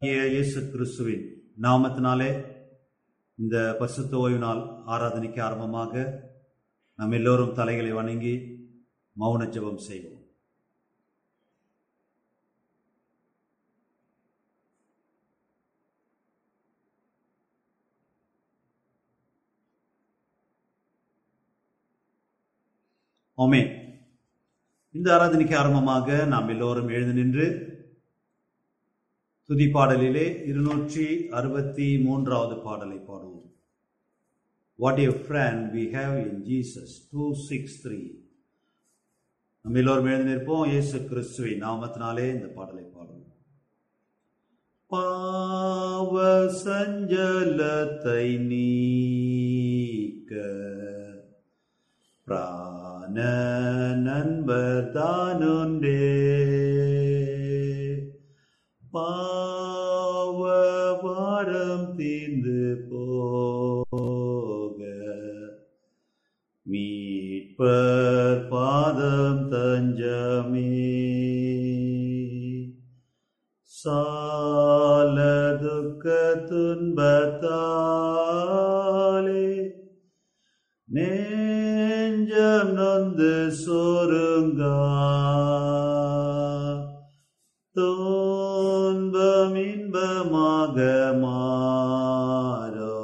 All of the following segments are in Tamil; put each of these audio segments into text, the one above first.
இயேசு கிறிஸ்துவின் நாமத்தினாலே இந்த பரிசுத்த ஓய்வு நாள் ஆராதனைக்கு ஆரம்பமாக நாம் எல்லோரும் தலைகளை வணங்கி மௌன ஜெபம் செய்வோம் ஆமே இந்த ஆராதனைக்கு ஆரம்பமாக நாம் எல்லோரும் எழுந்து நின்று துதி பாடலிலே இருநூற்றி அறுபத்தி மூன்றாவது பாடலை பாடுவோம் what a friend we have in Jesus two six three நம்ம எல்லோரும் எழுந்து நிற்போம் இயேசு கிறிஸ்துவின் நாமத்தினாலே இந்த பாடலை பாடுவோம் பாவ சஞ்சலத்தை நீக்க பிராண நண்பர் தானுண்டே பாவ வாரம் தீர்ந்து போக மீட்பர் பாதம் தஞ்சமே சால துக்க துன்பத்தாலே நெஞ்சம் நொந்து சொருங்கா துன்பம் இன்பமாக மாறோ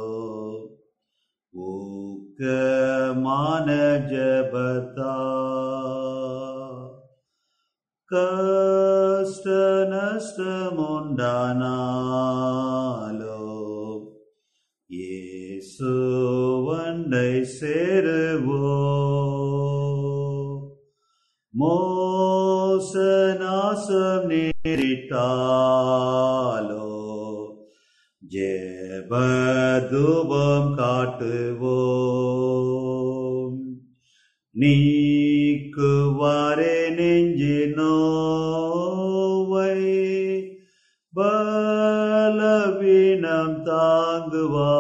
ஊக்கமான ஜபதா கஷ்ட நஷ்டமுண்டானாலோ இயேசு வண்டை சேருவோ மோசநாசம் நேரிட்டாலோ ஜெபதுபம் காட்டுவோம் நீக்குவாரே நெஞ்சு நோவை பலவீனம் தாங்குவா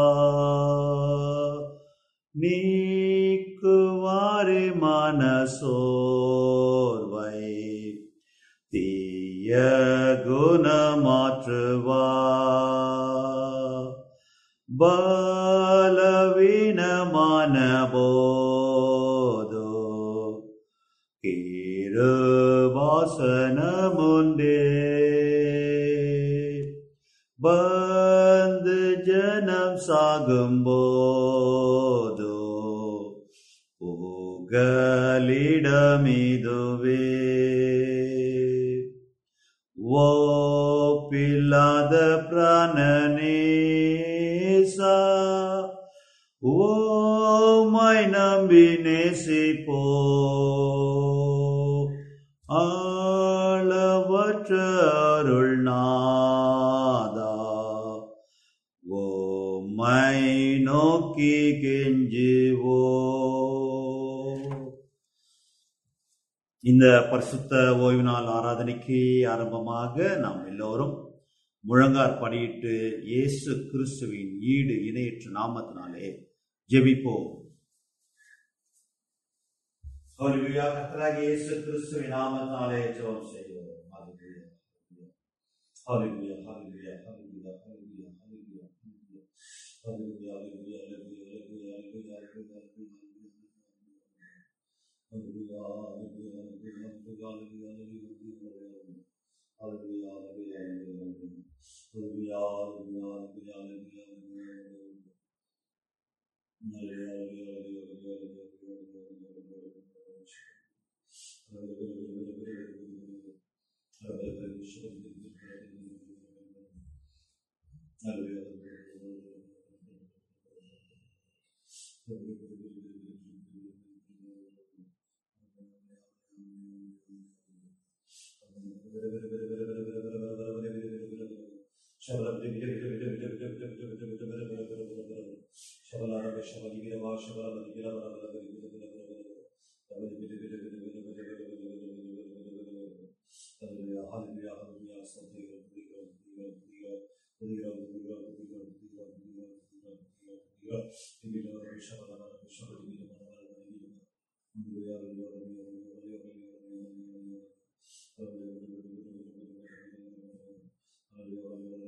நீக்குவாரே மனசோர்வை தீய குணமாற்றுவா பலவீனமான போதோ வாசனமுண்டே பந்து ஜனம் சாகும்போதோ புகலிடமிதுவே ஓப்பில்லாத பிராணனேசா ஓமை நம்பி நேசிப்போ ஆளவற்ற அருள் நாதா ஓமை நோக்கி கெஞ்சுவோ இந்த பரிசுத்த ஓய்வு நாள் ஆராதனைக்கு ஆரம்பமாக நாம் எல்லோரும் முழங்கார் படியிட்டு இயேசு கிறிஸ்துவின் ஈடு இணையற்ற நாமத்தினாலே ஜெபிப்போம் ஹalleluya கர்த்தராகிய இயேசு கிறிஸ்துவின் நாமத்தினாலே ஜெபம் செய்வோம் ஹalleluya ஹalleluya ஹalleluya ஹalleluya ஹalleluya ஹalleluya ஹalleluya ஹalleluya Hallelujah.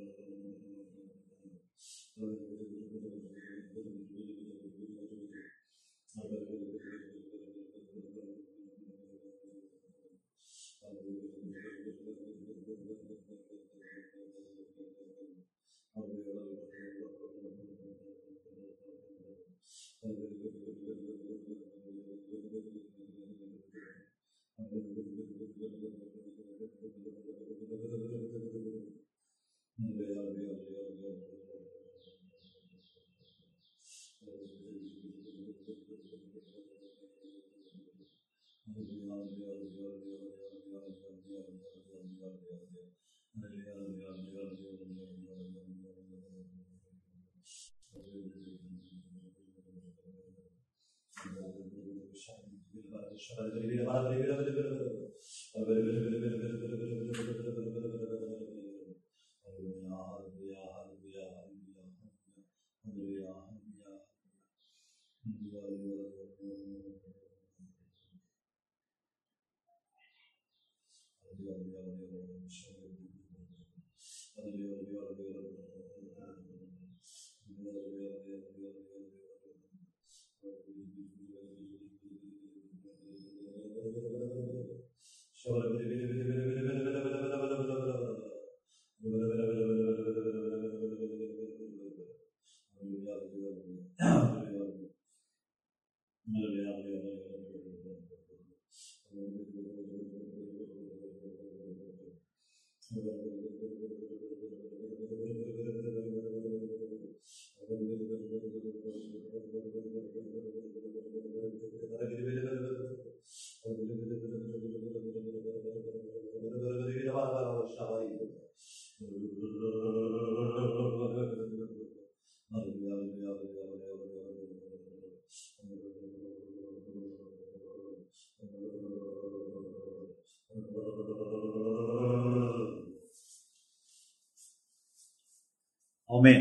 ஆமென்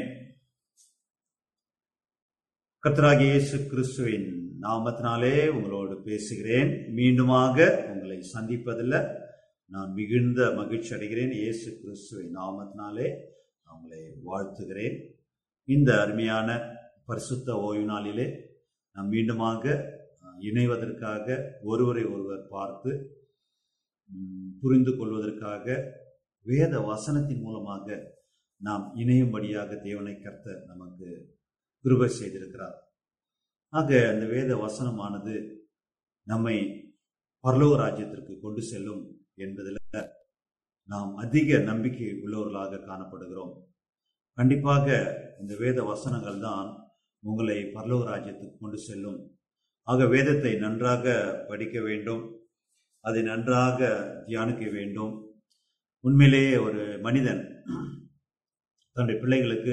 கர்த்தராகிய இயேசு கிறிஸ்துவின் நாமத்தினாலே உங்களோடு பேசுகிறேன் மீண்டுமாக உங்களை சந்திப்பதில் நான் மிகுந்த மகிழ்ச்சி அடைகிறேன் இயேசு கிறிஸ்துவின் நாமத்தினாலே நான் உங்களை வாழ்த்துகிறேன் இந்த அருமையான பரிசுத்த ஓய்வு நாளிலே நாம் மீண்டுமாக அஹ், இணைவதற்காக ஒருவரை ஒருவர் பார்த்து ம், புரிந்து கொள்வதற்காக வேத வசனத்தின் மூலமாக நாம் இணையும்படியாக தேவனை கர்த்தர் நமக்கு கிருபை செய்திருக்கிறார் ஆக அந்த வேத வசனமானது நம்மை பரலோக ராஜ்யத்திற்கு கொண்டு செல்லும் என்பதில் நாம் அதிக நம்பிக்கை உள்ளவர்களாக காணப்படுகிறோம் கண்டிப்பாக இந்த வேத வசனங்கள் தான் உங்களை பரலோக ராஜ்யத்துக்கு கொண்டு செல்லும் ஆக வேதத்தை நன்றாக படிக்க வேண்டும் அதை நன்றாக தியானிக்க வேண்டும் உண்மையிலேயே ஒரு மனிதன் தன்னுடைய பிள்ளைகளுக்கு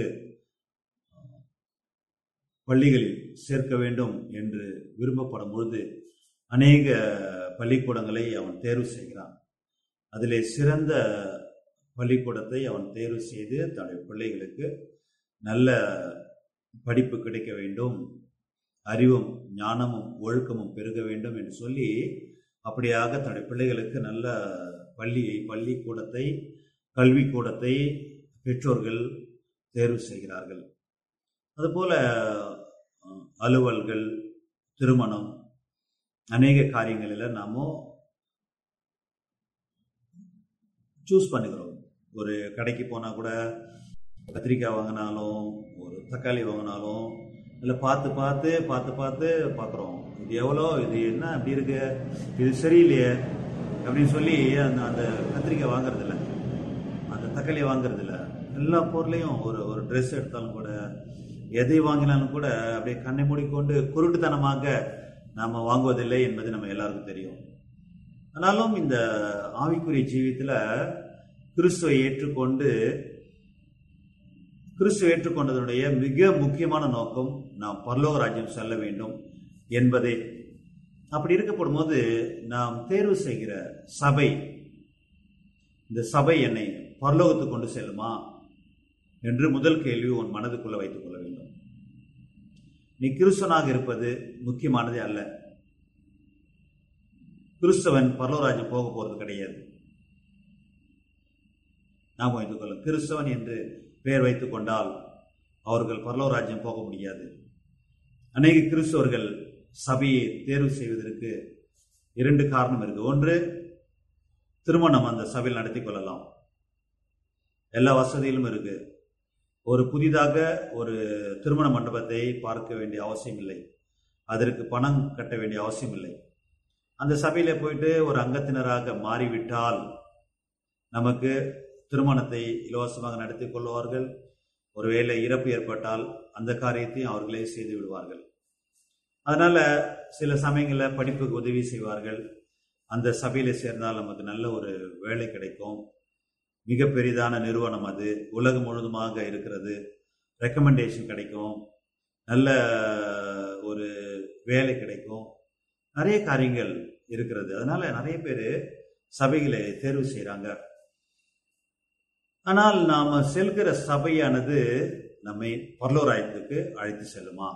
பள்ளிகளில் சேர்க்க வேண்டும் என்று விரும்பப்படும் பொழுது அநேக பள்ளிக்கூடங்களை அவன் தேர்வு செய்கிறான் அதிலே சிறந்த பள்ளிக்கூடத்தை அவன் தேர்வு செய்து தன்னுடைய பிள்ளைகளுக்கு நல்ல படிப்பு கிடைக்க வேண்டும் அறிவும் ஞானமும் ஒழுக்கமும் பெருக வேண்டும் என்று சொல்லி அப்படியாக தன்னுடைய பிள்ளைகளுக்கு நல்ல பள்ளியை பள்ளிக்கூடத்தை கல்விக்கூடத்தை பெற்றோர்கள் தேர்வு செய்கிறார்கள் அதுபோல அஹ், அலுவல்கள் திருமணம் அநேக காரியங்களில் நாம சூஸ் பண்ணுகிறோம் ஒரு கடைக்கு போனால் கூட கத்திரிக்காய் வாங்கினாலும் ஒரு தக்காளி வாங்கினாலும் இல்லை பார்த்து பார்த்து பார்த்து பார்த்து பார்க்குறோம் இது எவ்வளோ இது என்ன அப்படி இருக்கு இது சரியில்லையே அப்படின்னு சொல்லி அந்த அந்த கத்திரிக்காய் வாங்குறதில்ல அந்த தக்காளி வாங்குறதில்ல எல்லா பொருளையும் ஒரு ஒரு ட்ரெஸ் எடுத்தாலும் கூட எதை வாங்கினாலும் கூட அப்படியே கண்ணை மூடிக்கொண்டு குருட்டுத்தனமாக நாம் வாங்குவதில்லை என்பது நம்ம எல்லாருக்கும் தெரியும் ஆனாலும் இந்த ஆவிக்குரிய ஜீவியத்தில் கிறிஸ்துவை ஏற்றுக்கொண்டு கிறிஸ்துவை ஏற்றுக்கொண்டதனுடைய மிக முக்கியமான நோக்கம் நாம் பரலோக ராஜ்யம் செல்ல வேண்டும் என்பதே அப்படி இருக்கப்படும் போது நாம் தேர்வு செய்கிற சபை இந்த சபை என்னை பரலோகத்துக்கு கொண்டு செல்லுமா என்று முதல் கேள்வி உன் மனதுக்குள்ள வைத்துக் கொள்ள வேண்டும் நீ கிறிஸ்தவனாக இருப்பது முக்கியமானதே அல்ல கிறிஸ்தவன் பரலோராஜ்யம் போக போறது கிடையாது நாம் வைத்துக் கொள்ளும் கிறிஸ்தவன் என்று பெயர் வைத்துக் கொண்டால் அவர்கள் பரலோராஜ்யம் போக முடியாது அநேக கிறிஸ்தவர்கள் சபையை தேர்வு செய்வதற்கு இரண்டு காரணம் இருக்கு ஒன்று திருமணம் அந்த சபையில் நடத்தி கொள்ளலாம் எல்லா வசதிகளும் இருக்கு ஒரு புதிதாக ஒரு திருமண மண்டபத்தை பார்க்க வேண்டிய அவசியம் இல்லை அதற்கு பணம் கட்ட வேண்டிய அவசியம் இல்லை அந்த சபையில போயிட்டு ஒரு அங்கத்தினராக மாறிவிட்டால் நமக்கு திருமணத்தை இலவசமாக நடத்தி கொள்வார்கள் ஒருவேளை இறப்பு ஏற்பட்டால் அந்த காரியத்தையும் அவர்களே செய்து விடுவார்கள் அதனால சில சமயங்களில் படிப்புக்கு உதவி செய்வார்கள் அந்த சபையில சேர்ந்தால் நமக்கு நல்ல ஒரு வேலை கிடைக்கும் மிக பெரிதான நிறுவனம் அது உலகம் முழுதுமாக இருக்கிறது ரெக்கமெண்டேஷன் கிடைக்கும் நல்ல ஒரு வேலை கிடைக்கும் நிறைய காரியங்கள் இருக்கிறது அதனால நிறைய பேர் சபைகளை தேர்வு செய்கிறாங்க ஆனால் நாம செல்கிற சபையானது நம்மை பரலோராயத்துக்கு அழைத்து செல்லுமா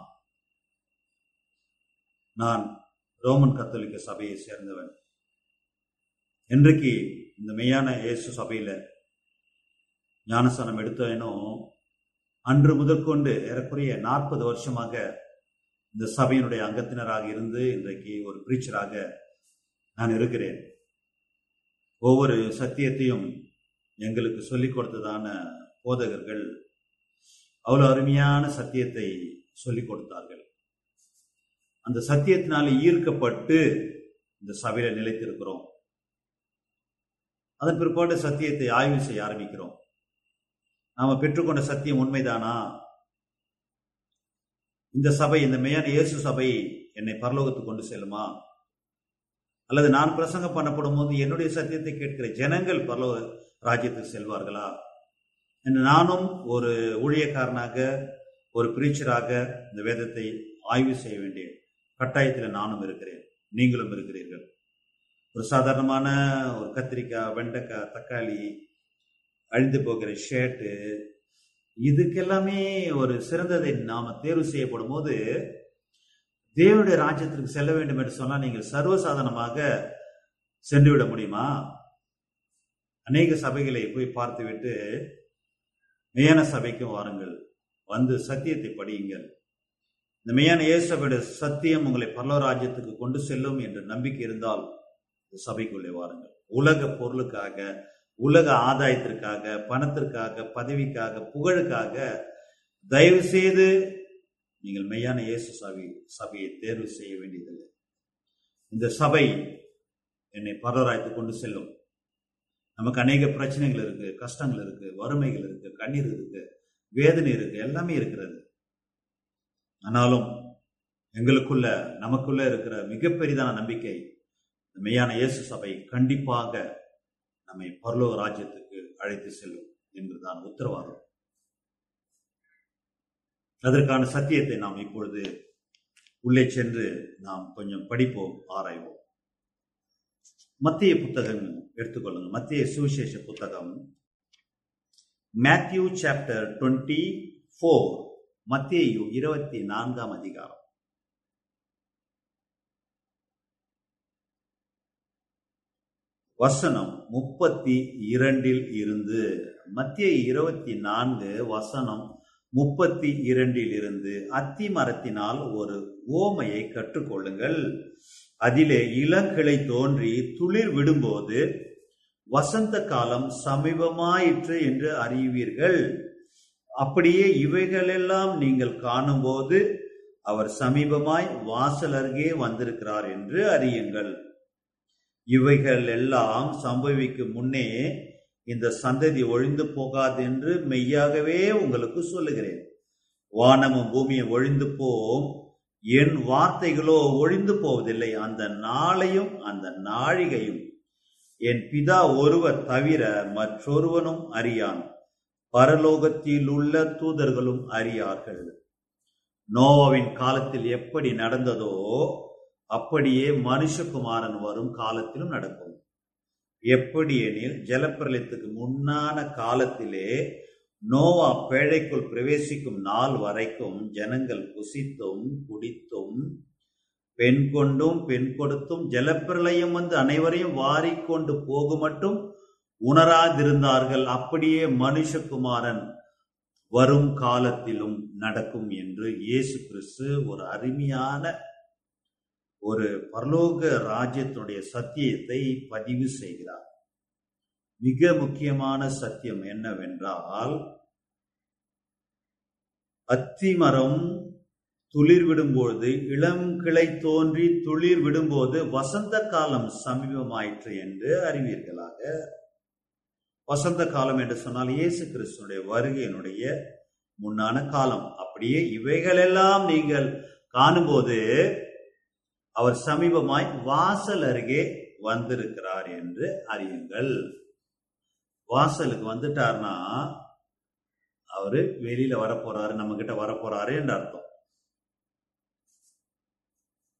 நான் ரோமன் கத்தோலிக்க சபையை சேர்ந்தவன் இன்றைக்கு இந்த மெய்யான இயேசு சபையில ஞானஸ்தானம் எடுத்தேனோ அன்று முதற்கொண்டு ஏறக்குறைய நாற்பது வருஷமாக இந்த சபையினுடைய அங்கத்தினராக இருந்து இன்றைக்கு ஒரு பிரீச்சராக நான் இருக்கிறேன் ஒவ்வொரு சத்தியத்தையும் எங்களுக்கு சொல்லிக் கொடுத்ததான போதகர்கள் அவ்வளோ அருமையான சத்தியத்தை சொல்லிக் கொடுத்தார்கள் அந்த சத்தியத்தினால ஈர்க்கப்பட்டு இந்த சபையில நிலைத்திருக்கிறோம் அதன் பிற்பாடு சத்தியத்தை ஆய்வு செய்ய ஆரம்பிக்கிறோம் நாம பெற்றுக்கொண்ட சத்தியம் உண்மைதானா இந்த சபை இந்த மெய்யான இயேசு சபை என்னை பரலோகத்துக்கு கொண்டு செல்லுமா அல்லது நான் பிரசங்கம் பண்ணப்படும் போது என்னுடைய சத்தியத்தை கேட்கிற ஜனங்கள் பரலோக ராஜ்யத்துக்கு செல்வார்களா என்று நானும் ஒரு ஊழியக்காரனாக ஒரு பிரீச்சராக இந்த வேதத்தை ஆய்வு செய்ய வேண்டிய கட்டாயத்தில் நானும் இருக்கிறேன் நீங்களும் இருக்கிறீர்கள் ஒரு சாதாரணமான ஒரு கத்திரிக்காய் வெண்டைக்காய் தக்காளி அழிந்து போகிற ஷர்ட்டு இதுக்கெல்லாமே ஒரு சிறந்ததை நாம தேர்வு செய்யப்படும் போது தேவனுடைய ராஜ்யத்திற்கு செல்ல வேண்டும் என்று சொன்னால் நீங்கள் சர்வசாதாரணமாக சென்று விட முடியுமா அநேக சபைகளை போய் பார்த்துவிட்டு மெய்யான சபைக்கும் வாருங்கள் வந்து சத்தியத்தை படியுங்கள் இந்த மெய்யான இயேசபையுடைய சத்தியம் உங்களை பரலோராஜ்யத்துக்கு கொண்டு செல்லும் என்ற நம்பிக்கை இருந்தால் இந்த சபைக்குள்ளே வாருங்கள் உலக பொருளுக்காக உலக ஆதாயத்திற்காக பணத்திற்காக பதவிக்காக புகழுக்காக தயவு செய்து நீங்கள் மெய்யான இயேசு சபை சபையை தேர்வு செய்ய வேண்டியதில்லை இந்த சபை என்னை பரவராய்த்து கொண்டு செல்லும் நமக்கு அநேக பிரச்சனைகள் இருக்கு கஷ்டங்கள் இருக்கு வறுமைகள் இருக்கு கண்ணீர் இருக்கு வேதனை இருக்கு எல்லாமே இருக்கிறது ஆனாலும் எங்களுக்குள்ள நமக்குள்ள இருக்கிற மிகப்பெரிதான நம்பிக்கை மெய்யான இயேசு சபை கண்டிப்பாக நம்மை பரலோக ராஜ்யத்துக்கு அழைத்து செல்லும் என்பதுதான் உத்தரவாதம் அதற்கான சத்தியத்தை நாம் இப்பொழுது உள்ளே சென்று நாம் கொஞ்சம் படிப்போம் ஆராய்வோம் மத்திய புத்தகம் எடுத்துக்கொள்ளுங்க மத்திய சுவிசேஷ புத்தகம் மேத்யூ சாப்டர் டுவெண்ட்டி ஃபோர் மத்திய இருபத்தி நான்காம் அதிகாரம் வசனம் முப்பத்தி இரண்டில் இருந்து மத்திய இருபத்தி நான்கு வசனம் முப்பத்தி இரண்டில் இருந்து அத்தி மரத்தினால் ஒரு ஓமையை கற்றுக்கொள்ளுங்கள் அதிலே இளங்கிளை தோன்றி துளிர் விடும்போது வசந்த காலம் சமீபமாயிற்று என்று அறிவீர்கள் அப்படியே இவைகளெல்லாம் நீங்கள் காணும்போது அவர் சமீபமாய் வாசல் அருகே வந்திருக்கிறார் என்று அறியுங்கள் இவைகள் எல்லாம் சம்பவிக்கும் முன்னே இந்த சந்ததி ஒழிந்து போகாது என்று மெய்யாகவே உங்களுக்கு சொல்லுகிறேன் வானமும் பூமியும் ஒழிந்து போம் என் வார்த்தைகளோ ஒழிந்து போவதில்லை அந்த நாளையும் அந்த நாழிகையும் என் பிதா ஒருவர் தவிர மற்றொருவனும் அறியான் பரலோகத்தில் உள்ள தூதர்களும் அறியார்கள் நோவாவின் காலத்தில் எப்படி நடந்ததோ அப்படியே மனுஷகுமாரன் வரும் காலத்திலும் நடக்கும் எப்படி எனில் ஜலப்பிரளயத்துக்கு முன்னான காலத்திலே நோவா பேழைக்குள் பிரவேசிக்கும் நாள் வரைக்கும் ஜனங்கள் புசித்தும் குடித்தும் பெண் கொண்டும் பெண் கொடுத்தும் ஜலப்பிரளயம் வந்து அனைவரையும் வாரிக்கொண்டு போகும் மட்டும் உணராதிருந்தார்கள் அப்படியே மனுஷகுமாரன் வரும் காலத்திலும் நடக்கும் என்று இயேசு கிறிஸ்து ஒரு அருமையான ஒரு பரலோக ராஜ்யத்தினுடைய சத்தியத்தை பதிவு செய்கிறார் மிக முக்கியமான சத்தியம் என்னவென்றால் அத்திமரம் துளிர் விடும்போது இளம் கிளை தோன்றி துளிர் விடும்போது வசந்த காலம் சமீபமாயிற்று என்று அறிவீர்களாக வசந்த காலம் என்று சொன்னால் இயேசு கிறிஸ்துடைய வருகையினுடைய முன்னான காலம் அப்படியே இவைகளெல்லாம் நீங்கள் காணும்போது அவர் சமீபமாய் வாசல் அருகே வந்திருக்கிறார் என்று அறியுங்கள் வாசலுக்கு வந்துட்டார்னா அவரு வெளியில வரப்போறாரு நம்ம கிட்ட வரப்போறாரு என்று அர்த்தம்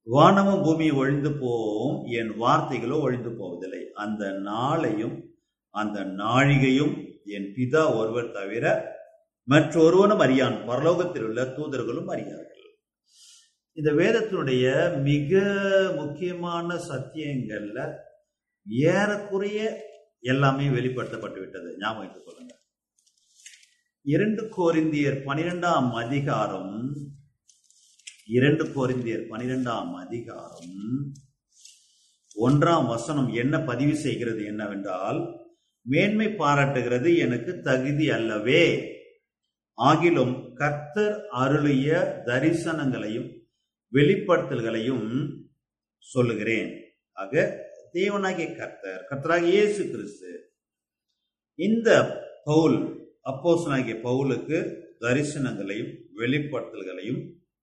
வானமும் பூமி ஒழிந்து போவும் என் வார்த்தைகளோ ஒழிந்து போவதில்லை அந்த நாளையும் அந்த நாழிகையும் என் பிதா ஒருவர் தவிர மற்றொருவனும் அறியான் பரலோகத்தில் உள்ள தூதர்களும் அறியார்கள் இந்த வேதத்தினுடைய மிக முக்கியமான சத்தியங்கள்ல ஏறக்குறைய எல்லாமே வெளிப்படுத்தப்பட்டு விட்டது ஞாபகம் வைத்துக் கொள்ளுங்க இரண்டு கோரிந்தியர் பனிரெண்டாம் அதிகாரம் இரண்டு கோரிந்தியர் பனிரெண்டாம் அதிகாரம் ஒன்றாம் வசனம் என்ன பதிவு செய்கிறது என்னவென்றால் மேன்மை பாராட்டுகிறது எனக்கு தகுதி அல்லவே ஆகிலும் கர்த்தர் அருளிய தரிசனங்களையும் வெளிப்படுத்தல்களையும் சொல்லுகிறேன் ஆக தேவனாகிய கர்த்தர் கர்த்தராகிய இயேசு கிறிஸ்து இந்த பவுல் அப்போசனாகிய பவுலுக்கு தரிசனங்களையும் வெளிப்படுத்தல்களையும்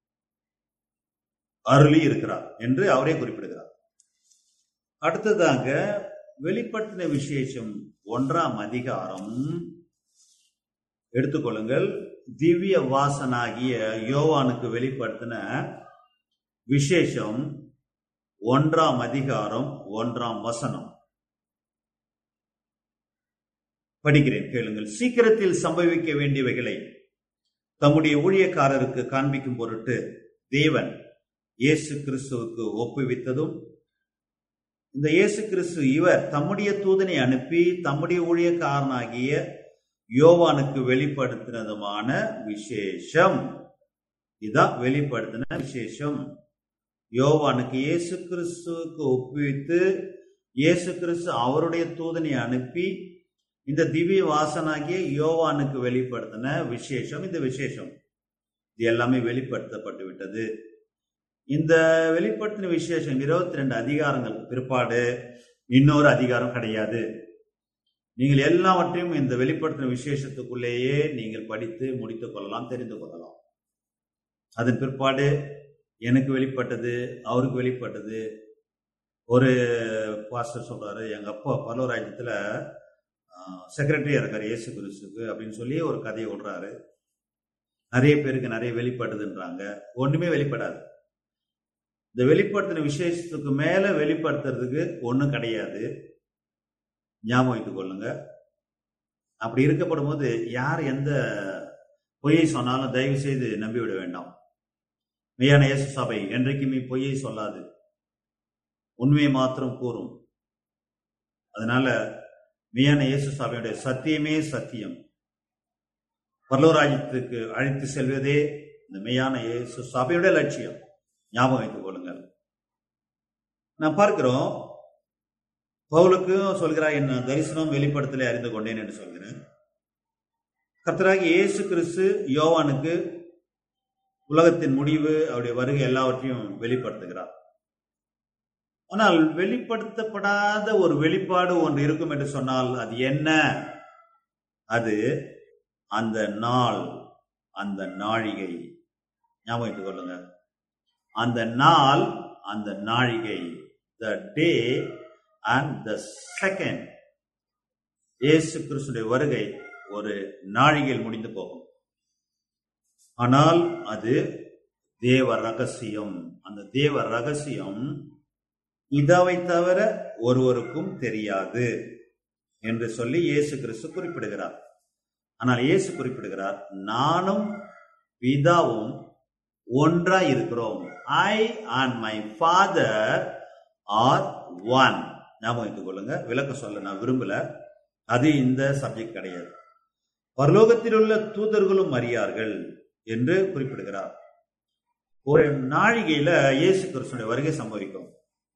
அருளி இருக்கிறார் என்று அவரே குறிப்பிடுகிறார் அடுத்ததாக வெளிப்படுத்தின விசேஷம் ஒன்றாம் அதிகாரம் எடுத்துக்கொள்ளுங்கள் திவ்ய வாசனாகிய யோவானுக்கு வெளிப்படுத்தின விசேஷம் ஒன்றாம் அதிகாரம் ஒன்றாம் வசனம் படிக்கிறேன் கேளுங்கள் சீக்கிரத்தில் சம்பவிக்க வேண்டியவைகளை தம்முடைய ஊழியக்காரருக்கு காண்பிக்கும் பொருட்டு தேவன் இயேசு கிறிஸ்துவுக்கு ஒப்புவித்ததும் இந்த இயேசு கிறிஸ்து இவர் தம்முடைய தூதனை அனுப்பி தம்முடைய ஊழியக்காரனாகிய யோவானுக்கு வெளிப்படுத்தினதுமான விசேஷம் இதான் வெளிப்படுத்தின விசேஷம் யோவானுக்கு இயேசு கிறிஸ்துவுக்கு ஒப்புவித்து இயேசு கிறிஸ்து அவருடைய தூதனை அனுப்பி இந்த திவ்ய வாசனாகிய யோவானுக்கு வெளிப்படுத்தின விசேஷம் இந்த விசேஷம் இது எல்லாமே வெளிப்படுத்தப்பட்டு விட்டது இந்த வெளிப்படுத்தின விசேஷம் இருபத்தி ரெண்டு அதிகாரங்கள் பிற்பாடு இன்னொரு அதிகாரம் கிடையாது நீங்கள் எல்லாவற்றையும் இந்த வெளிப்படுத்தின விசேஷத்துக்குள்ளேயே நீங்கள் படித்து முடித்துக் கொள்ளலாம் தெரிந்து கொள்ளலாம் அதன் பிற்பாடு எனக்கு வெளிப்பட்டது அவருக்கு வெளிப்பட்டது ஒரு பாஸ்டர் சொல்றாரு எங்க அப்பா பல்லவராஜ்யத்துல செக்ரட்டரியா இருக்காரு இயேசு கிறிஸ்துக்கு அப்படின்னு சொல்லி ஒரு கதையை விடுறாரு நிறைய பேருக்கு நிறைய வெளிப்படுதுன்றாங்க ஒண்ணுமே வெளிப்படாது இந்த வெளிப்படுத்தின விசேஷத்துக்கு மேல வெளிப்படுத்துறதுக்கு ஒன்றும் கிடையாது ஞாபகம் வைத்துக் கொள்ளுங்க அப்படி இருக்கப்படும் போது யார் எந்த பொய்யை சொன்னாலும் தயவு செய்து நம்பிவிட வேண்டாம் மெய்யான இயேசு சபை என்றைக்குமே பொய்யை சொல்லாது உண்மையை மாத்திரம் கூறும் அதனால மெய்யான இயேசு சபையுடைய சத்தியமே சத்தியம் பரலோராஜ்யத்துக்கு அழைத்து செல்வதே இந்த மெய்யான இயேசு சபையுடைய லட்சியம் ஞாபகம் வைத்துக் கொள்ளுங்கள் நான் பார்க்கிறோம் பவுலுக்கும் சொல்கிறார் என்ன தரிசனம் வெளிப்படுத்தலை அறிந்து கொண்டேன் என்று சொல்கிறேன் கர்த்தராகி இயேசு கிறிஸ்து யோவானுக்கு உலகத்தின் முடிவு அவருடைய வருகை எல்லாவற்றையும் வெளிப்படுத்துகிறார் ஆனால் வெளிப்படுத்தப்படாத ஒரு வெளிப்பாடு ஒன்று இருக்கும் என்று சொன்னால் அது என்ன அது அந்த நாள் அந்த நாழிகை ஞாபகம் வைத்துக் கொள்ளுங்க அந்த நாள் அந்த நாழிகை த டே அண்ட் த செகண்ட் இயேசு கிறிஸ்துடைய வருகை ஒரு நாழிகையில் முடிந்து போகும் ஆனால் அது தேவ ரகசியம் அந்த தேவ ரகசியம் இதாவை தவிர ஒருவருக்கும் தெரியாது என்று சொல்லி இயேசு கிறிஸ்து குறிப்பிடுகிறார் ஆனால் இயேசு குறிப்பிடுகிறார் நானும் பிதாவும் ஒன்றா இருக்கிறோம் I and my father are one ஞாபகம் வைத்துக் கொள்ளுங்க விளக்க சொல்ல நான் விரும்பல அது இந்த சப்ஜெக்ட் கிடையாது பரலோகத்தில் உள்ள தூதர்களும் அறியார்கள் என்று குறிப்பிடுகிறார் ஒரு நாழிகையில இயேசு கிறிஸ்துடைய வருகை சம்பவிக்கும்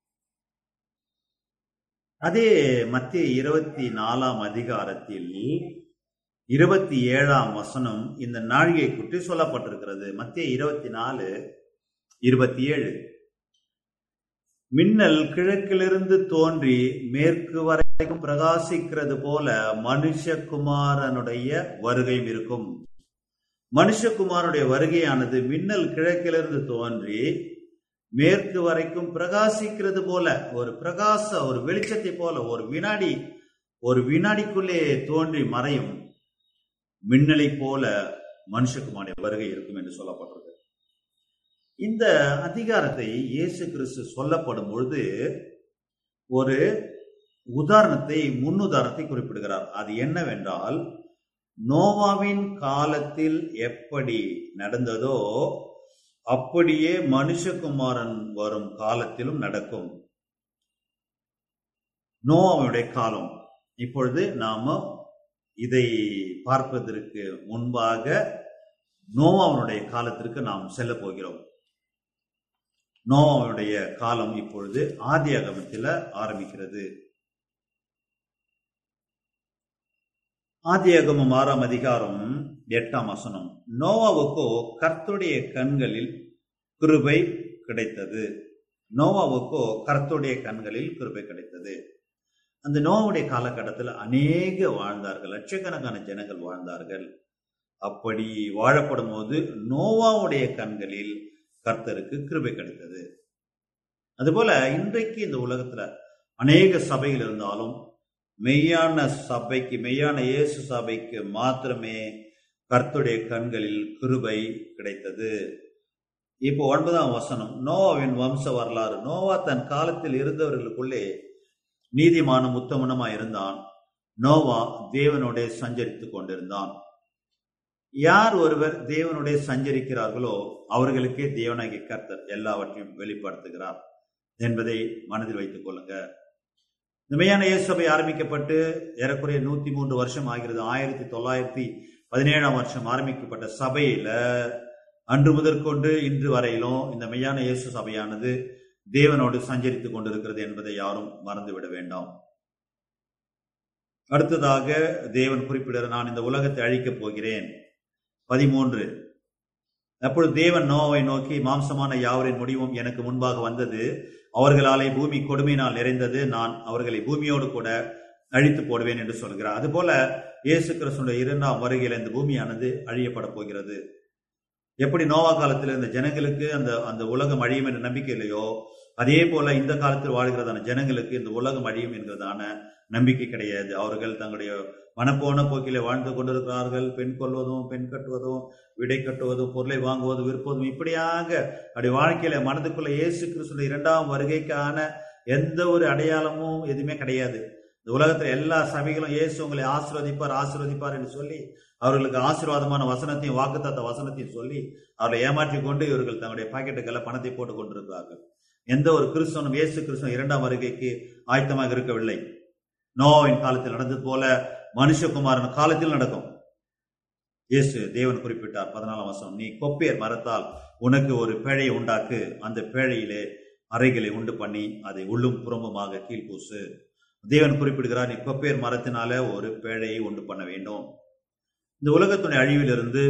அதே மத்திய இருபத்தி நாலாம் அதிகாரத்தில் இருபத்தி ஏழாம் வசனம் இந்த நாழிகை குறித்து சொல்லப்பட்டிருக்கிறது மத்திய இருபத்தி நாலு இருபத்தி ஏழு மின்னல் கிழக்கிலிருந்து தோன்றி மேற்கு வரைக்கும் பிரகாசிக்கிறது போல மனுஷகுமாரனுடைய வருகையும் இருக்கும் மனுஷகுமாரனுடைய வருகையானது மின்னல் கிழக்கிலிருந்து தோன்றி மேற்கு வரைக்கும் பிரகாசிக்கிறது போல ஒரு பிரகாச ஒரு வெளிச்சத்தை போல ஒரு வினாடி ஒரு வினாடிக்குள்ளே தோன்றி மறையும் மின்னலை போல மனுஷகுமாருடைய வருகை இருக்கும் என்று சொல்லப்பட்டிருக்கு இந்த அதிகாரத்தை இயேசு கிறிஸ்து சொல்லப்படும் பொழுது ஒரு உதாரணத்தை முன்னுதாரணத்தை குறிப்பிடுகிறார் அது என்னவென்றால் நோவாவின் காலத்தில் எப்படி நடந்ததோ அப்படியே மனுஷகுமாரன் வரும் காலத்திலும் நடக்கும் நோவாவுடைய காலம் இப்பொழுது நாம இதை பார்ப்பதற்கு முன்பாக நோவாவுடைய காலத்திற்கு நாம் செல்ல போகிறோம் நோவாவுடைய காலம் இப்பொழுது ஆதி அகமத்தில் ஆரம்பிக்கிறது ஆதியாகமம் ஆறாம் அதிகாரம் எட்டாம் வசனம் நோவாவுக்கோ கர்த்துடைய கண்களில் கிருபை கிடைத்தது நோவாவுக்கோ கர்த்துடைய கண்களில் கிருபை கிடைத்தது அந்த நோவுடைய காலகட்டத்தில் அநேக வாழ்ந்தார்கள் லட்சக்கணக்கான ஜனங்கள் வாழ்ந்தார்கள் அப்படி வாழப்படும் போது நோவாவுடைய கண்களில் கர்த்தருக்கு கிருபை கிடைத்தது அதுபோல இன்றைக்கு இந்த உலகத்துல அநேக சபைகள் இருந்தாலும் மெய்யான சபைக்கு மெய்யான இயேசு சபைக்கு மாத்திரமே கர்த்துடைய கண்களில் கிருபை கிடைத்தது இப்போ ஒன்பதாம் வசனம் நோவாவின் வம்ச வரலாறு நோவா தன் காலத்தில் இருந்தவர்களுக்குள்ளே நீதிமானும் உத்தமனமா இருந்தான் நோவா தேவனோட சஞ்சரித்துக் கொண்டிருந்தான் யார் ஒருவர் தேவனுடைய சஞ்சரிக்கிறார்களோ அவர்களுக்கே தேவனாகிய கர்த்தர் எல்லாவற்றையும் வெளிப்படுத்துகிறார் என்பதை மனதில் வைத்துக் கொள்ளுங்க உண்மையான இயேசுவை ஆரம்பிக்கப்பட்டு ஏறக்குறைய நூத்தி மூன்று வருஷம் ஆகிறது ஆயிரத்தி தொள்ளாயிரத்தி பதினேழாம் வருஷம் ஆரம்பிக்கப்பட்ட சபையில அன்று முதற்கொண்டு இன்று வரையிலும் இந்த மெய்யான இயேசு சபையானது தேவனோடு சஞ்சரித்துக் கொண்டிருக்கிறது என்பதை யாரும் மறந்துவிட வேண்டாம் அடுத்ததாக தேவன் குறிப்பிடுற நான் இந்த உலகத்தை அழிக்கப் போகிறேன் பதிமூன்று அப்பொழுது தேவன் நோவை நோக்கி மாம்சமான யாவரின் முடிவும் எனக்கு முன்பாக வந்தது அவர்களாலே பூமி கொடுமையினால் நிறைந்தது நான் அவர்களை பூமியோடு கூட அழித்து போடுவேன் என்று சொல்கிறார் அதுபோல இயேசு கிறிஸ்துடைய இரண்டாம் வருகையில் இந்த பூமியானது அழியப்பட போகிறது எப்படி நோவா காலத்தில் இருந்த ஜனங்களுக்கு அந்த அந்த உலகம் அழியும் என்ற நம்பிக்கை இல்லையோ அதே போல இந்த காலத்தில் வாழ்கிறதான ஜனங்களுக்கு இந்த உலகம் அழியும் என்கிறதான நம்பிக்கை கிடையாது அவர்கள் தங்களுடைய மனப்போன போக்கிலே வாழ்ந்து கொண்டிருக்கிறார்கள் பெண் கொள்வதும் பெண் கட்டுவதும் விடை கட்டுவதும் பொருளை வாங்குவதும் விற்பதும் இப்படியாக அப்படி வாழ்க்கையில மனதுக்குள்ள இயேசு கிறிஸ்துடைய இரண்டாம் வருகைக்கான எந்த ஒரு அடையாளமும் எதுவுமே கிடையாது இந்த உலகத்துல எல்லா சபைகளும் இயேசு உங்களை ஆசீர்வதிப்பார் ஆசீர்வதிப்பார் என்று சொல்லி அவர்களுக்கு ஆசீர்வாதமான வசனத்தையும் வாக்குத்தத்த வசனத்தையும் சொல்லி அவர்களை ஏமாற்றி கொண்டு இவர்கள் தங்களுடைய பாக்கெட்டுக்கெல்லாம் பணத்தை போட்டுக் கொண்டிருக்கிறார்கள் எந்த ஒரு கிறிஸ்தவனும் இயேசு கிறிஸ்தவன் இரண்டாம் வருகைக்கு ஆயத்தமாக இருக்கவில்லை நோவின் காலத்தில் நடந்தது போல மனுஷகுமாரன் காலத்தில் நடக்கும் இயேசு தேவன் குறிப்பிட்டார் பதினாலாம் வருஷம் நீ கொப்பேர் மரத்தால் உனக்கு ஒரு பேழையை உண்டாக்கு அந்த பேழையிலே அறைகளை உண்டு பண்ணி அதை உள்ளும் புறம்புமாக கீழ்பூசு தேவன் குறிப்பிடுகிறார் நீ கொப்பேர் மரத்தினால ஒரு பேழையை உண்டு பண்ண வேண்டும் இந்த உலகத்துடைய அழிவிலிருந்து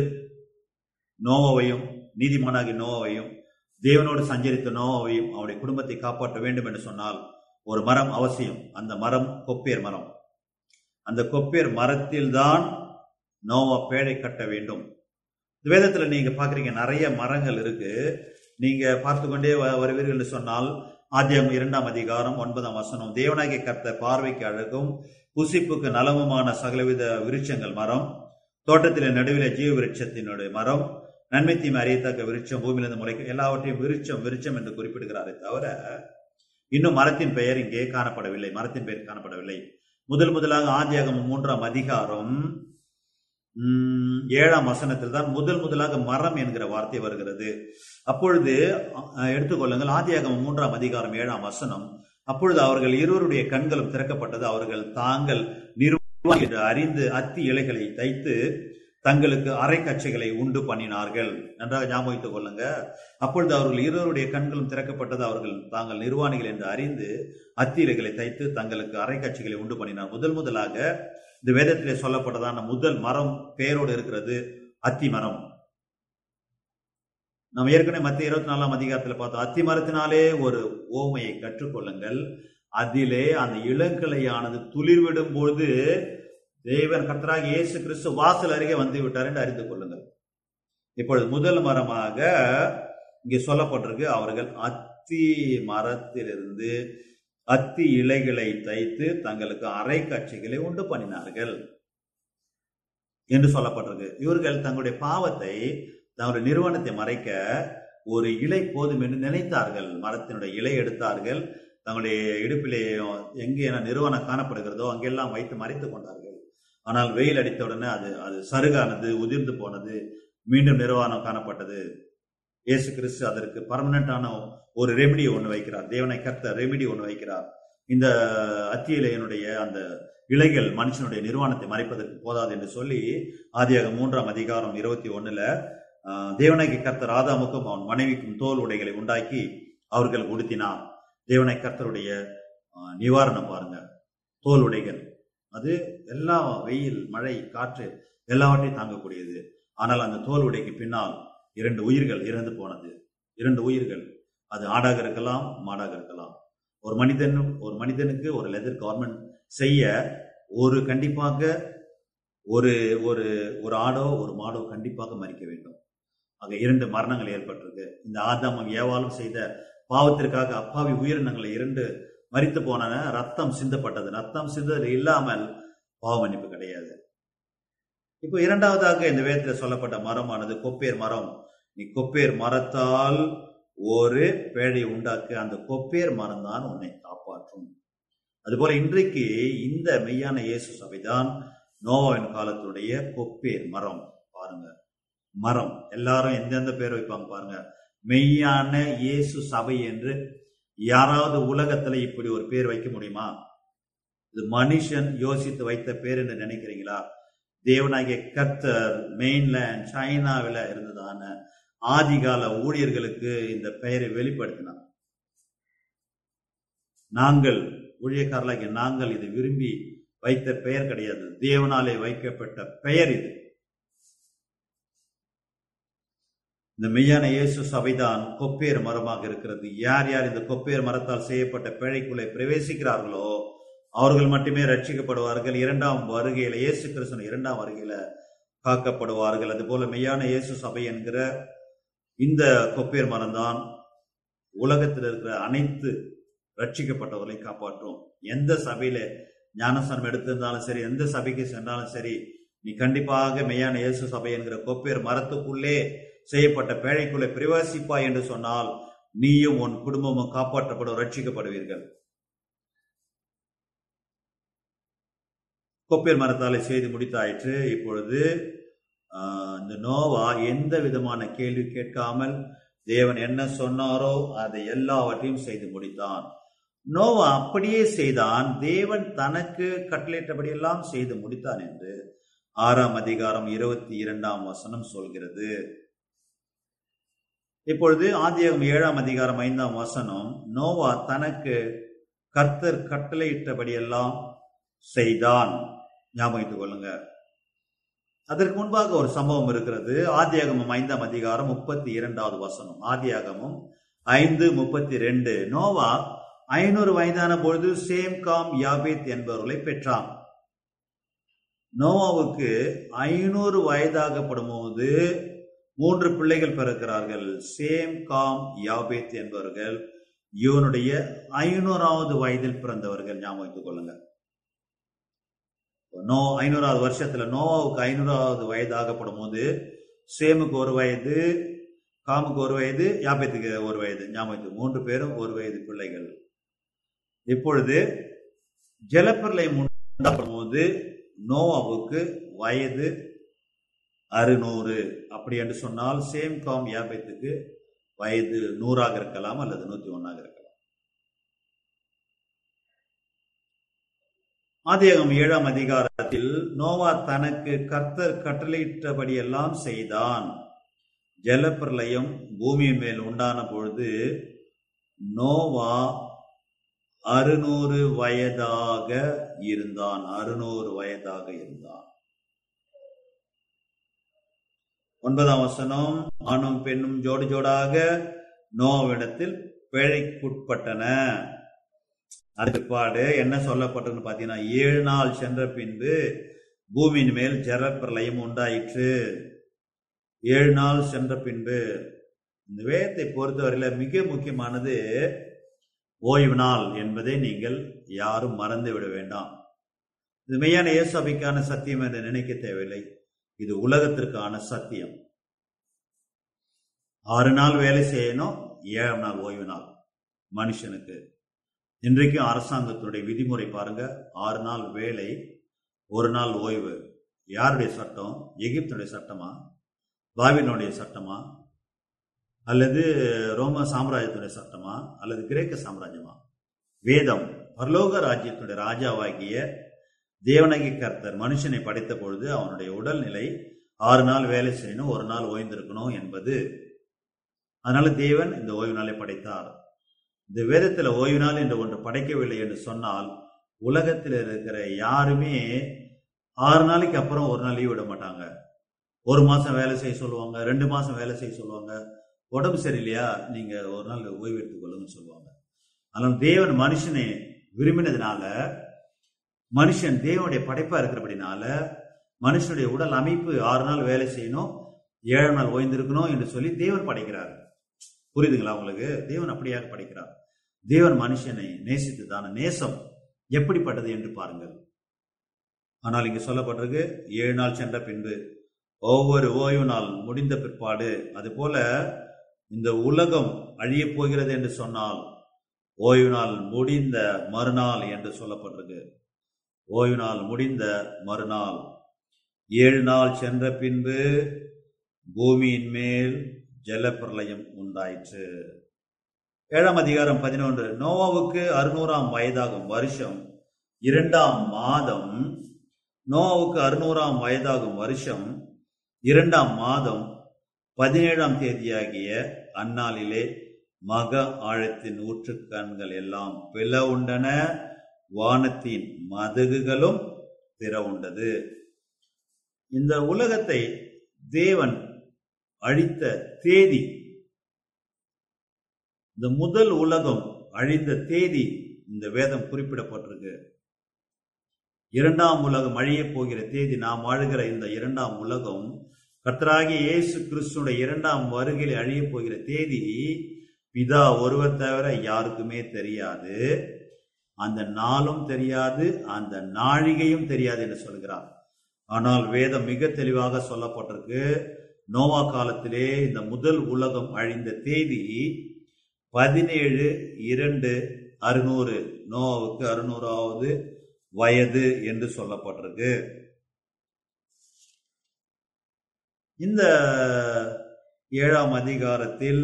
நோவாவையும் நீதிமானாகி நோவாவையும் தேவனோடு சஞ்சரித்த நோவாவையும் அவனுடைய குடும்பத்தை காப்பாற்ற வேண்டும் என்று சொன்னால் ஒரு மரம் அவசியம் அந்த மரம் கொப்பேர் மரம் அந்த கொப்பேர் மரத்தில் தான் நோவா பேழை கட்ட வேண்டும் இந்த வேதத்துல நீங்க பாக்குறீங்க நிறைய மரங்கள் இருக்கு நீங்க பார்த்து கொண்டே வருவீர்கள் என்று சொன்னால் ஆத்தியம் இரண்டாம் அதிகாரம் ஒன்பதாம் வசனம் தேவனாகிய கர்த்த பார்வைக்கு அழகும் புசிப்புக்கு நலவுமான சகலவித விருட்சங்கள் மரம் தோட்டத்திலே நடுவில் ஜீவ விருட்சத்தினுடைய மரம் நன்மை தீமை அறியத்தக்க விருட்சம் பூமியிலிருந்து முளைக்கும் எல்லாவற்றையும் விருட்சம் விருட்சம் என்று குறிப்பிடுகிறாரே தவிர இன்னும் மரத்தின் பெயர் இங்கே காணப்படவில்லை மரத்தின் பெயர் காணப்படவில்லை முதல் முதலாக ஆதியாகமம் மூன்றாம் அதிகாரம் ஏழாம் வசனத்தில் தான் முதல் முதலாக மரம் என்கிற வார்த்தை வருகிறது அப்பொழுது எடுத்துக்கொள்ளுங்கள் ஆதியாகமம் மூன்றாம் அதிகாரம் ஏழாம் வசனம் அப்பொழுது அவர்கள் இருவருடைய கண்களும் திறக்கப்பட்டது அவர்கள் தாங்கள் நிர்வாகி என்று அறிந்து அத்தி இலைகளை தைத்து தங்களுக்கு அரை கச்சைகளை உண்டு பண்ணினார்கள் நன்றாக ஞாபகித்துக் கொள்ளுங்க அப்பொழுது அவர்கள் இருவருடைய கண்களும் திறக்கப்பட்டது அவர்கள் தாங்கள் நிர்வாணிகள் என்று அறிந்து அத்தி இலைகளை தைத்து தங்களுக்கு அரை கட்சிகளை உண்டு பண்ணினார் முதல் முதலாக இந்த வேதத்திலே சொல்லப்பட்டதான முதல் மரம் பெயரோடு இருக்கிறது அத்தி மரம் நம்ம ஏற்கனவே மத்திய இருபத்தி நாலாம் அதிகாரத்தில் பார்த்தோம் அத்தி மரத்தினாலே ஒரு ஓமையை கற்றுக்கொள்ளுங்கள் அதிலே அந்த இளங்கிளையானது துளிர்விடும் பொழுது தேவன் கர்த்தராக இயேசு கிறிஸ்து வாசல் அருகே வந்து விட்டார் என்று அறிந்து கொள்ளுங்கள் இப்பொழுது முதல் மரமாக இங்கே சொல்லப்பட்டிருக்கு அவர்கள் அத்தி மரத்திலிருந்து அத்தி இலைகளை தைத்து தங்களுக்கு அரை காட்சிகளை உண்டு பண்ணினார்கள் என்று சொல்லப்பட்டிருக்கு இவர்கள் தங்களுடைய பாவத்தை தங்களுடைய நிறுவனத்தை மறைக்க ஒரு இலை போதும் என்று நினைத்தார்கள் மரத்தினுடைய இலை எடுத்தார்கள் தங்களுடைய இடுப்பிலே எங்கே நிறுவனம் காணப்படுகிறதோ அங்கெல்லாம் வைத்து மறைத்துக் கொண்டார்கள் ஆனால் வெயில் அடித்த உடனே அது அது சருகானது உதிர்ந்து போனது மீண்டும் நிர்வாணம் காணப்பட்டது இயேசு கிறிஸ்து அதற்கு பர்மனண்டான ஒரு ரெமிடி ஒன்று வைக்கிறார் தேவனை கர்த்த ரெமிடி ஒன்று வைக்கிறார் இந்த அத்தி இலையனுடைய அந்த இலைகள் மனுஷனுடைய நிர்வாணத்தை மறைப்பதற்கு போதாது என்று சொல்லி ஆதியாக மூன்றாம் அதிகாரம் இருபத்தி ஒண்ணுல ஆஹ், தேவனாகி கர்த்தர் ஆதாமுக்கும் அவன் மனைவிக்கும் தோல் உடைகளை உண்டாக்கி அவர்கள் உடுத்தினார் தேவனை கர்த்தருடைய ஆஹ், நிவாரணம் பாருங்க தோல் உடைகள் அது எல்லா வெயில் மழை காற்று எல்லாவற்றையும் தாங்கக்கூடியது ஆனால் அந்த தோல் உடைக்கு பின்னால் இரண்டு உயிர்கள் இறந்து போனது இரண்டு உயிர்கள் அது ஆடாக இருக்கலாம் மாடாக இருக்கலாம் ஒரு மனிதன் ஒரு மனிதனுக்கு ஒரு லெதர் கவர்மெண்ட் செய்ய ஒரு கண்டிப்பாக ஒரு ஒரு ஒரு ஆடோ ஒரு மாடோ கண்டிப்பாக மறிக்க வேண்டும் ஆக இரண்டு மரணங்கள் ஏற்பட்டிருக்கு இந்த ஆதாமும் ஏவாலும் செய்த பாவத்திற்காக அப்பாவி உயிரினங்களை இரண்டு மறித்து போன ரத்தம் சிந்தப்பட்டது ரத்தம் சிந்தது இல்லாமல் பாவ மன்னிப்பு கிடையாது இப்போ இரண்டாவதாக இந்த வேதத்தில் சொல்லப்பட்ட மரமானது கொப்பேர் மரம் நீ கொப்பேர் மரத்தால் ஒரு பேழை உண்டாக்கு அந்த கொப்பேர் மரம் தான் உன்னை காப்பாற்றும் அதுபோல இன்றைக்கு இந்த மெய்யான இயேசு சபைதான் நோவாவின் காலத்துடைய கொப்பேர் மரம் பாருங்க மரம் எல்லாரும் எந்தெந்த பேர் வைப்பாங்க பாருங்க மெய்யான இயேசு சபை என்று யாராவது உலகத்துல இப்படி ஒரு பேர் வைக்க முடியுமா இது மனுஷன் யோசித்து வைத்த பேர் என்று நினைக்கிறீங்களா தேவனாகிய கர்த்தர் மெயின்லேண்ட் சைனாவில் இருந்ததான ஆதிகால ஊழியர்களுக்கு இந்த பெயரை வெளிப்படுத்தினார் நாங்கள் ஊழியக்காரர்களாகிய நாங்கள் இதை விரும்பி வைத்த பெயர் கிடையாது தேவனாலே வைக்கப்பட்ட பெயர் இது இந்த மெய்யான இயேசு சபைதான் கொப்பேர் மரமாக இருக்கிறது யார் யார் இந்த கொப்பேர் மரத்தால் செய்யப்பட்ட பிழைக்குள்ளே பிரவேசிக்கிறார்களோ அவர்கள் மட்டுமே ரட்சிக்கப்படுவார்கள் இரண்டாம் வருகையில இயேசு கிறிஸ்தன் இரண்டாம் வருகையில காக்கப்படுவார்கள் அதுபோல மெய்யான இயேசு சபை என்கிற இந்த கொப்பேர் மரம்தான் உலகத்தில் இருக்கிற அனைத்து ரட்சிக்கப்பட்டவர்களை காப்பாற்றும் எந்த சபையில ஞானஸ்தானம் எடுத்திருந்தாலும் சரி எந்த சபைக்கு சென்றாலும் சரி நீ கண்டிப்பாக மெய்யான இயேசு சபை என்கிற கொப்பேர் மரத்துக்குள்ளே செய்யப்பட்ட பேழைக்குள்ளே பிரவேசிப்பாய் என்று சொன்னால் நீயும் உன் குடும்பமும் காப்பாற்றப்படும் ரட்சிக்கப்படுவீர்கள் கொப்பேர் மரத்தாலே செய்து முடித்தாயிற்று இப்பொழுது ஆஹ், இந்த நோவா எந்த விதமான கேள்வி கேட்காமல் தேவன் என்ன சொன்னாரோ அதை எல்லாவற்றையும் செய்து முடித்தான் நோவா அப்படியே செய்தான் தேவன் தனக்கு கட்டளையிட்டபடியெல்லாம் செய்து முடித்தான் என்று ஆறாம் அதிகாரம் இருபத்தி இரண்டாம் வசனம் சொல்கிறது இப்பொழுது ஆதியாகம் ஏழாம் அதிகாரம் ஐந்தாம் வசனம் நோவா தனக்கு கர்த்தர் கட்டளையிட்டபடியெல்லாம் செய்தான் ஞாபகித்துக் கொள்ளுங்க அதற்கு முன்பாக ஒரு சம்பவம் இருக்கிறது ஆதியாகமம் ஐந்தாம் அதிகாரம் முப்பத்தி இரண்டாவது வசனம் ஆதியாகமம் ஐந்து முப்பத்தி ரெண்டு நோவா ஐநூறு வயதான பொழுது சேம் காம் யாபேத் என்பவர்களை பெற்றான் நோவாவுக்கு ஐநூறு வயதாகப்படும் போது மூன்று பிள்ளைகள் பிறக்கிறார்கள் சேம் காம் யாபேத் என்பவர்கள் இவனுடைய ஐநூறாவது வயதில் பிறந்தவர்கள் ஞாபகம் வைத்துக் கொள்ளுங்க நோ ஐநூறாவது வருஷத்துல நோவாவுக்கு ஐநூறாவது வயதாகப்படும் போது சேமுக்கு ஒரு வயது காமுக்கு ஒரு வயது யாபேத்துக்கு ஒரு வயது ஞாபகத்துக்கு மூன்று பேரும் ஒரு வயது பிள்ளைகள் இப்பொழுது ஜலப்பிரளயம் உண்டாகும் போது நோவாவுக்கு வயது அறுநூறு அப்படி என்று சொன்னால் சேம் காம் யாபேத்துக்கு வயது நூறாக இருக்கலாம் அல்லது நூத்தி ஒன்னாக இருக்கலாம் ஆதியாகம் ஏழாம் அதிகாரத்தில் நோவா தனக்கு கர்த்தர் கட்டளையிட்டபடியெல்லாம் செய்தான் ஜலப்பிரளயம் பூமியின் மேல் உண்டான பொழுது நோவா அறுநூறு வயதாக இருந்தான் அறுநூறு வயதாக இருந்தான் ஒன்பதாம் வசனம் ஆணும் பெண்ணும் ஜோடு ஜோடாக நோவிடத்தில் பிழைக்குட்பட்டன அதுக்கு பாடு என்ன சொல்லப்பட்டதுன்னு பார்த்தீங்கன்னா ஏழு நாள் சென்ற பின்பு பூமியின் மேல் ஜலப்பிரளயம் உண்டாயிற்று ஏழு நாள் சென்ற பின்பு இந்த வேதத்தை பொறுத்தவரையில மிக முக்கியமானது ஓய்வு நாள் என்பதை நீங்கள் யாரும் மறந்து விட வேண்டாம் இது மெய்யான இயேசபைக்கான சத்தியம் என்று நினைக்க தேவையில்லை இது உலகத்திற்கான சத்தியம் ஆறு நாள் வேலை செய்யணும் ஏழாம் நாள் ஓய்வு நாள் மனுஷனுக்கு இன்றைக்கும் அரசாங்கத்துடைய விதிமுறை பாருங்க ஆறு நாள் வேலை ஒரு நாள் ஓய்வு யாருடைய சட்டம் எகிப்துடைய சட்டமா பாபினுடைய சட்டமா அல்லது ரோம சாம்ராஜ்யத்துடைய சட்டமா அல்லது கிரேக்க சாம்ராஜ்யமா வேதம் பரலோக ராஜ்யத்துடைய ராஜாவாகிய தேவனகி கர்த்தர் மனுஷனை படைத்த பொழுது அவனுடைய உடல்நிலை ஆறு நாள் வேலை செய்யணும் ஒரு நாள் ஓய்ந்திருக்கணும் என்பது அதனால தேவன் இந்த ஓய்வு நாளை படைத்தார் இந்த வேதத்துல ஓய்வு நாள் என்று ஒன்று படைக்கவில்லை என்று சொன்னால் உலகத்தில் இருக்கிற யாருமே ஆறு நாளைக்கு அப்புறம் ஒரு நாள் லீவ் விட மாட்டாங்க ஒரு மாசம் வேலை செய்ய சொல்லுவாங்க ரெண்டு மாசம் வேலை செய்ய சொல்லுவாங்க உடம்பு சரியில்லையா நீங்க ஒரு நாள் ஓய்வு எடுத்துக்கொள்ளுங்கன்னு சொல்லுவாங்க ஆனால் தேவன் மனுஷனை விரும்பினதுனால மனுஷன் தேவனுடைய படைப்பா இருக்கிறபடினால மனுஷனுடைய உடல் அமைப்பு ஆறு நாள் வேலை செய்யணும் ஏழு நாள் ஓய்ந்திருக்கணும் என்று சொல்லி தேவன் படைக்கிறார் புரியுதுங்களா உங்களுக்கு தேவன் அப்படியாக படைக்கிறார் தேவன் மனுஷனை நேசித்ததான நேசம் எப்படிப்பட்டது என்று பாருங்கள் ஆனால் இங்கு சொல்லப்பட்டிருக்கு ஏழு நாள் சென்ற பின்பு ஒவ்வொரு ஓய்வு நாள் முடிந்த பிற்பாடு அது போல இந்த உலகம் அழியப் போகிறது என்று சொன்னால் ஓய்வு நாள் முடிந்த மறுநாள் என்று சொல்லப்பட்டிருக்கு ஓய்வு நாள் முடிந்த மறுநாள் ஏழு நாள் சென்ற பின்பு பூமியின் மேல் ஜலப்பிரளயம் உண்டாயிற்று ஏழாம் அதிகாரம் பதினொன்று நோவாவுக்கு அறுநூறாம் வயதாகும் வருஷம் இரண்டாம் மாதம் நோவாவுக்கு அறுநூறாம் வயதாகும் வருஷம் இரண்டாம் மாதம் பதினேழாம் தேதியாகிய அந்நாளிலே மக ஆழத்தின் ஊற்றுக்கண்கள் எல்லாம் பிள உண்டன வானத்தின் மதகுகளும் பிற உண்டது இந்த உலகத்தை தேவன் அழித்த தேதி இந்த முதல் உலகம் அழிந்த தேதி இந்த வேதம் குறிப்பிடப்பட்டிருக்கு இரண்டாம் உலகம் அழியப் போகிற தேதி நாம் வாழுகிற இந்த இரண்டாம் உலகம் கர்த்தராகிய இயேசு கிறிஸ்துடைய இரண்டாம் வருகையில் அழியப் போகிற தேதி பிதா ஒருவர் தவிர யாருக்குமே தெரியாது அந்த நாளும் தெரியாது அந்த நாழிகையும் தெரியாது என்று சொல்கிறார் ஆனால் வேதம் மிக தெளிவாக சொல்லப்பட்டிருக்கு நோவா காலத்திலே இந்த முதல் உலகம் அழிந்த தேதி பதினேழு இரண்டு அறுநூறு நோவாவுக்கு அறுநூறாவது வயது என்று சொல்லப்பட்டிருக்கு இந்த ஏழாம் அதிகாரத்தில்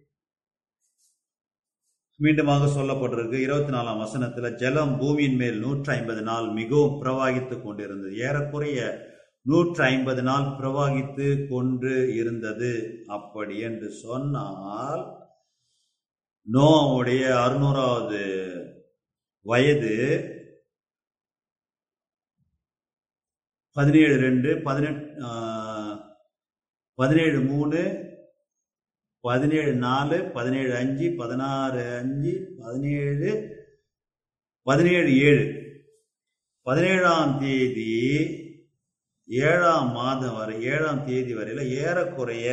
மீண்டுமாக சொல்லப்பட்டிருக்கு இருபத்தி நாலாம் வசனத்துல ஜலம் பூமியின் மேல் நூற்றி ஐம்பது நாள் மிகவும் பிரவாகித்துக் கொண்டிருந்தது ஏறக்குறைய நூற்றி ஐம்பது நாள் பிரவாகித்து கொண்டு இருந்தது அப்படி என்று சொன்னால் நோவுடைய அறுநூறாவது வயது பதினேழு ரெண்டு பதினெட்டு பதினேழு மூணு பதினேழு நாலு பதினேழு அஞ்சு பதினாறு அஞ்சு பதினேழு பதினேழு ஏழு பதினேழாம் தேதி ஏழாம் மாதம் வரை ஏழாம் தேதி வரையில ஏறக்குறைய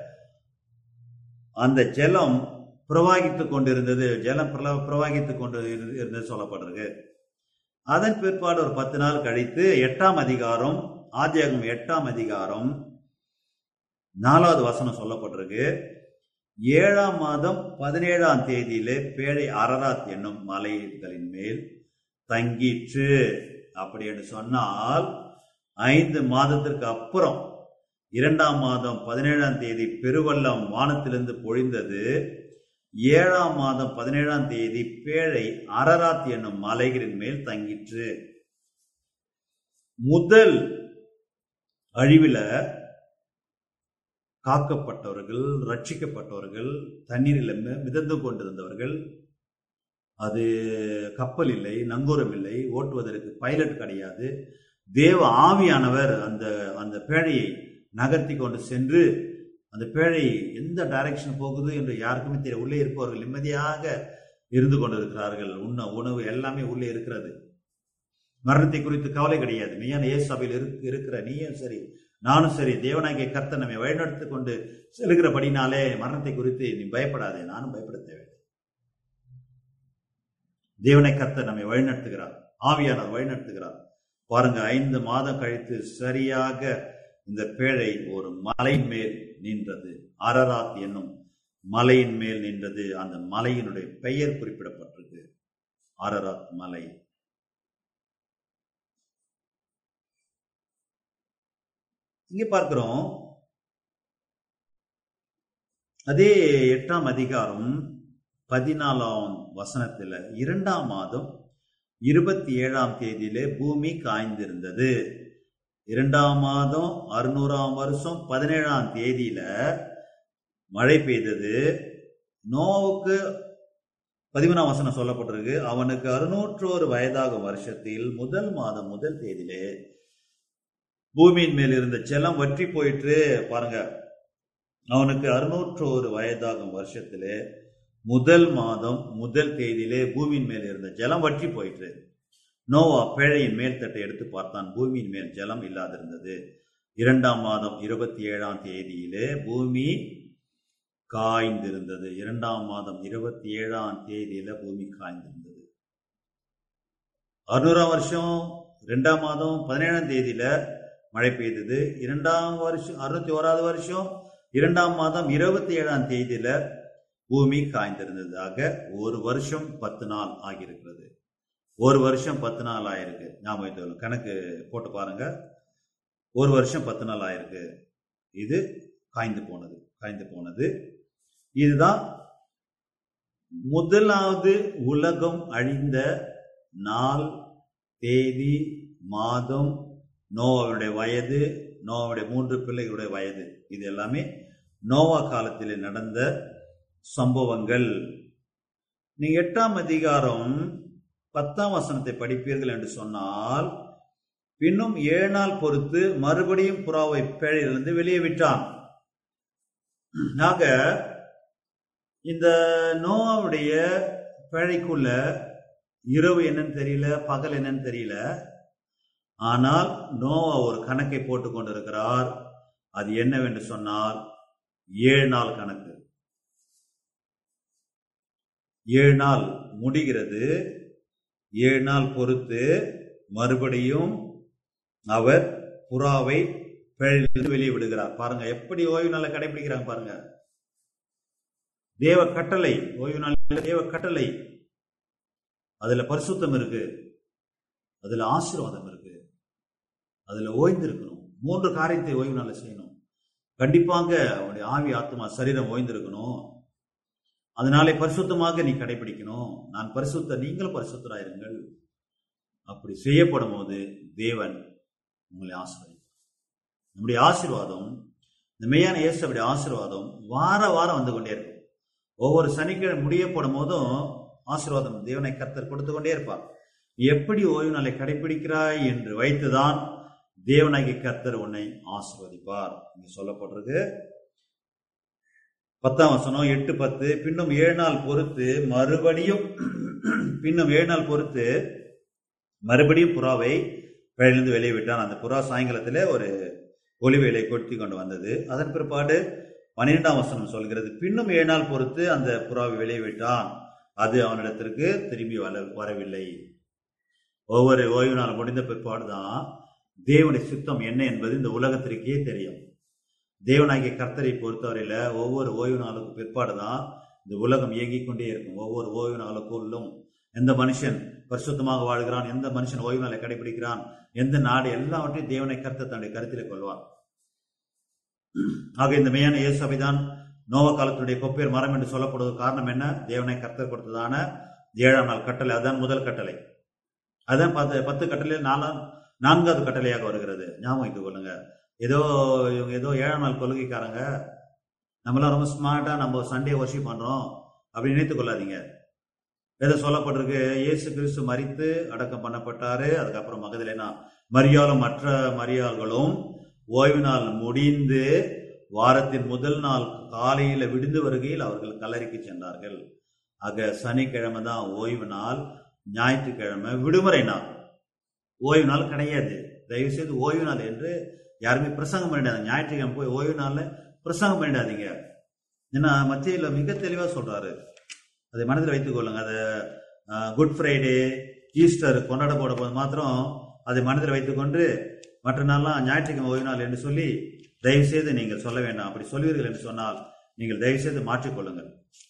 அந்த ஜலம் பிரவாகித்துக் கொண்டிருந்தது ஜலம் பிரவாகித்துக் கொண்டு இருந்தது சொல்லப்பட்டிருக்கு அதன் பிற்பாடு ஒரு பத்து நாள் கழித்து எட்டாம் அதிகாரம் ஆதியாகம் எட்டாம் அதிகாரம் நாலாவது வசனம் சொல்லப்பட்டிருக்கு ஏழாம் மாதம் பதினேழாம் தேதியிலே பேழை அரராத் என்னும் மலைகளின் மேல் தங்கிற்று அப்படி என்று சொன்னால் ஐந்து மாதத்திற்கு அப்புறம் இரண்டாம் மாதம் பதினேழாம் தேதி பெருவெள்ளம் வானத்திலிருந்து பொழிந்தது ஏழாம் மாதம் பதினேழாம் தேதி பேழை அரராத் என்னும் மலைகளின் மேல் தங்கிற்று முதல் அழிவில காக்கப்பட்டவர்கள் ரட்சிக்கப்பட்டவர்கள் தண்ணீரில் மிதந்து கொண்டிருந்தவர்கள் அது கப்பல் இல்லை நங்கூரம் இல்லை ஓட்டுவதற்கு பைலட் கிடையாது தேவ ஆவியானவர் அந்த அந்த பேழையை நகர்த்தி கொண்டு சென்று அந்த பேழை எந்த டைரக்ஷன் போகுது என்று யாருக்குமே தெரிய உள்ளே இருப்பவர்கள் நிம்மதியாக இருந்து கொண்டிருக்கிறார்கள் உண்ண உணவு எல்லாமே உள்ளே இருக்கிறது மரணத்தை குறித்து கவலை கிடையாது மெய்யான ஏ சபையில் இருக்கிற நீயும் சரி நானும் சரி தேவனாகிய கர்த்தர் நம்மை வழிநடத்தி கொண்டு செல்கிறபடினாலே மரணத்தை குறித்து நீ பயப்படாதே நானும் பயப்பட தேவை தேவனை கர்த்தர் நம்மை வழிநடத்துகிறார் ஆவியானவர் வழிநடத்துகிறார் பாருங்க ஐந்து மாதம் கழித்து சரியாக இந்த பேழை ஒரு மலை மேல் நின்றது அரராத் என்னும் மலையின் மேல் நின்றது அந்த மலையினுடைய பெயர் குறிப்பிடப்பட்டிருக்கு அரராத் மலை இங்கே பார்க்கிறோம் அதே எட்டாம் அதிகாரம் பதினாலாம் வசனத்துல இரண்டாம் மாதம் இருபத்தி ஏழாம் தேதியிலே பூமி காய்ந்திருந்தது இரண்டாம் மாதம் அறுநூறாம் வருஷம் பதினேழாம் தேதியில மழை பெய்தது நோவுக்கு பதிமூணாம் வசனம் சொல்லப்பட்டிருக்கு அவனுக்கு அறுநூற்றோரு வயதாகும் வருஷத்தில் முதல் மாதம் முதல் தேதியிலே பூமியின் மேல் இருந்த ஜலம் வற்றி போயிற்று பாருங்க அவனுக்கு அறுநூற்றோரு வயதாகும் வருஷத்திலே முதல் மாதம் முதல் தேதியிலே பூமியின் மேல் இருந்த ஜலம் வற்றி போயிற்று நோவா பேழையின் மேல்தட்டை எடுத்து பார்த்தான் பூமியின் மேல் ஜலம் இல்லாதிருந்தது இரண்டாம் மாதம் இருபத்தி ஏழாம் தேதியிலே பூமி காய்ந்திருந்தது இரண்டாம் மாதம் இருபத்தி ஏழாம் தேதியில பூமி காய்ந்திருந்தது அறுநூறாம் வருஷம் ரெண்டாம் மாதம் பதினேழாம் தேதியில மழை பெய்தது இரண்டாம் வருஷம் அறுநூத்தி ஓராவது வருஷம் இரண்டாம் மாதம் இருபத்தி ஏழாம் தேதியில பூமி காய்ந்திருந்தது ஆக ஒரு வருஷம் பத்து நாள் ஆகியிருக்கிறது ஒரு வருஷம் பத்து நாள் ஆயிருக்கு ஞாபகத்தில் கணக்கு போட்டு பாருங்க ஒரு வருஷம் பத்து நாள் ஆயிருக்கு இது காய்ந்து போனது காய்ந்து போனது இதுதான் முதலாவது உலகம் அழிந்த நாள் தேதி மாதம் நோவாவுடைய வயது நோவாவுடைய மூன்று பிள்ளைகளுடைய வயது இது எல்லாமே நோவா காலத்தில் நடந்த சம்பவங்கள் நீங்க எட்டாம் அதிகாரம் பத்தாம் வசனத்தை படிப்பீர்கள் என்று சொன்னால் பின்னும் ஏழு நாள் பொறுத்து மறுபடியும் புறாவை பேழையிலிருந்து வெளியே விட்டான் ஆக இந்த நோவாவுடைய பேழைக்குள்ள இரவு என்னன்னு தெரியல பகல் என்னன்னு தெரியல ஆனால் நோவா ஒரு கணக்கை போட்டு கொண்டிருக்கிறார் அது என்னவென்று சொன்னால் ஏழு நாள் கணக்கு ஏழு நாள் முடிகிறது ஏழு நாள் பொறுத்து மறுபடியும் அவர் புறாவை பேழையிலிருந்து வெளியே விடுகிறார் பாருங்க எப்படி ஓய்வு நாளை கடைபிடிக்கிறாங்க பாருங்க தேவ கட்டளை ஓய்வு நாள் தேவ கட்டளை அதுல பரிசுத்தம் இருக்கு அதுல ஆசீர்வாதம் இருக்கு அதுல ஓய்ந்து இருக்கணும் மூன்று காரியத்தை ஓய்வு நாள செய்யணும் கண்டிப்பாக அவனுடைய ஆவி ஆத்மா சரீரம் ஓய்ந்திருக்கணும் அதனாலே பரிசுத்தமாக நீ கடைபிடிக்கணும் நான் பரிசுத்த நீங்களும் பரிசுத்தராயிருங்கள் அப்படி செய்யப்படும் போது தேவன் உங்களை ஆசீர்வதிப்பார் நம்முடைய ஆசீர்வாதம் இந்த மெய்யான இயேசுடைய ஆசீர்வாதம் வார வாரம் வந்து கொண்டே இருக்கும் ஒவ்வொரு சனிக்கிழமை முடியப்படும் போதும் ஆசீர்வாதம் தேவனை கர்த்தர் கொடுத்து கொண்டே இருப்பார் நீ எப்படி ஓய்வு நாளை கடைபிடிக்கிறாய் என்று வைத்துதான் தேவனாகிய கர்த்தர் உன்னை ஆசீர்வதிப்பார் இங்க சொல்லப்பட்டிருக்கு பத்தாம் வசனம் எட்டு பத்து பின்னும் ஏழு நாள் பொறுத்து மறுபடியும் பின்னும் ஏழு நாள் பொறுத்து மறுபடியும் புறாவை பேழிலிருந்து வெளியே விட்டான் அந்த புறா சாயங்காலத்தில் ஒரு ஒளிவேலை கொட்டி கொண்டு வந்தது அதன் பிற்பாடு பன்னிரெண்டாம் வசனம் சொல்கிறது பின்னும் ஏழு நாள் பொறுத்து அந்த புறாவை வெளியே விட்டான் அது அவனிடத்திற்கு திரும்பி வர வரவில்லை ஒவ்வொரு ஓய்வு நாள் முடிந்த பிற்பாடு தான் தேவனுடைய சுத்தம் என்ன என்பது இந்த உலகத்திற்கே தெரியும் தேவனாகிய கர்த்தரை பொறுத்தவரையில ஒவ்வொரு ஓய்வு நாளுக்கு பிற்பாடு தான் இந்த உலகம் இயங்கிக் கொண்டே இருக்கும் ஒவ்வொரு ஓய்வு நாளுக்குள்ளும் எந்த மனுஷன் பரிசுத்தமாக வாழ்கிறான் எந்த மனுஷன் ஓய்வு நாளை கடைபிடிக்கிறான் எந்த நாடு எல்லாவற்றையும் தேவனை கர்த்தர் தன்னுடைய கருத்திலே கொள்வார் ஆக இந்த மெய்யான இயேசு சபைதான் நோவ காலத்துடைய கொப்பேர் மரம் என்று சொல்லப்படுவது காரணம் என்ன தேவனை கர்த்தர் கொடுத்ததான ஏழாம் நாள் கட்டளை அதுதான் முதல் கட்டளை அதான் பத்து பத்து கட்டளையில் நாலாம் நான்காவது கட்டளையாக வருகிறது ஞாபகம் வைத்துக் கொள்ளுங்க ஏதோ இவங்க ஏதோ ஏழாம் நாள் கொள்கைக்காரங்க நம்மளாம் ரொம்ப ஸ்மார்ட்டா நம்ம சண்டே ஒர்ஷிப் பண்றோம் அப்படி நினைத்துக் கொள்ளாதீங்க எதை சொல்லப்பட்டிருக்கு இயேசு கிறிஸ்து மரித்து அடக்கம் பண்ணப்பட்டாரு அதுக்கப்புறம் மகதிலேனா மரியாளும் மற்ற மரியாள்களும் ஓய்வு நாள் முடிந்து வாரத்தின் முதல் நாள் காலையில விடுந்து வருகையில் அவர்கள் கல்லறைக்கு சென்றார்கள் ஆக சனிக்கிழமை தான் ஓய்வு நாள் ஞாயிற்றுக்கிழமை விடுமுறை நாள் ஓய்வு நாள் கிடையாது தயவு செய்து ஓய்வு நாள் என்று யாருமே பிரசங்கம் பண்ணிடாதீங்க ஞாயிற்றுக்கிழமை போய் ஓய்வு நாள்ல பிரசங்கம் பண்ணிடாதீங்க ஏன்னா மத்தியில மிக தெளிவா சொல்றாரு அதை மனதில் வைத்துக் கொள்ளுங்க அதை குட் ஃப்ரைடே ஈஸ்டர் கொண்டாட போட போது மாத்திரம் அதை மனதில் வைத்துக்கொண்டு மற்ற நாள்லாம் ஞாயிற்றுக்கிழமை ஓய்வு நாள் என்று சொல்லி தயவு செய்து நீங்கள் சொல்ல வேண்டாம் அப்படி சொல்வீர்கள் என்று சொன்னால் நீங்கள் தயவு செய்து மாற்றிக்கொள்ளுங்கள்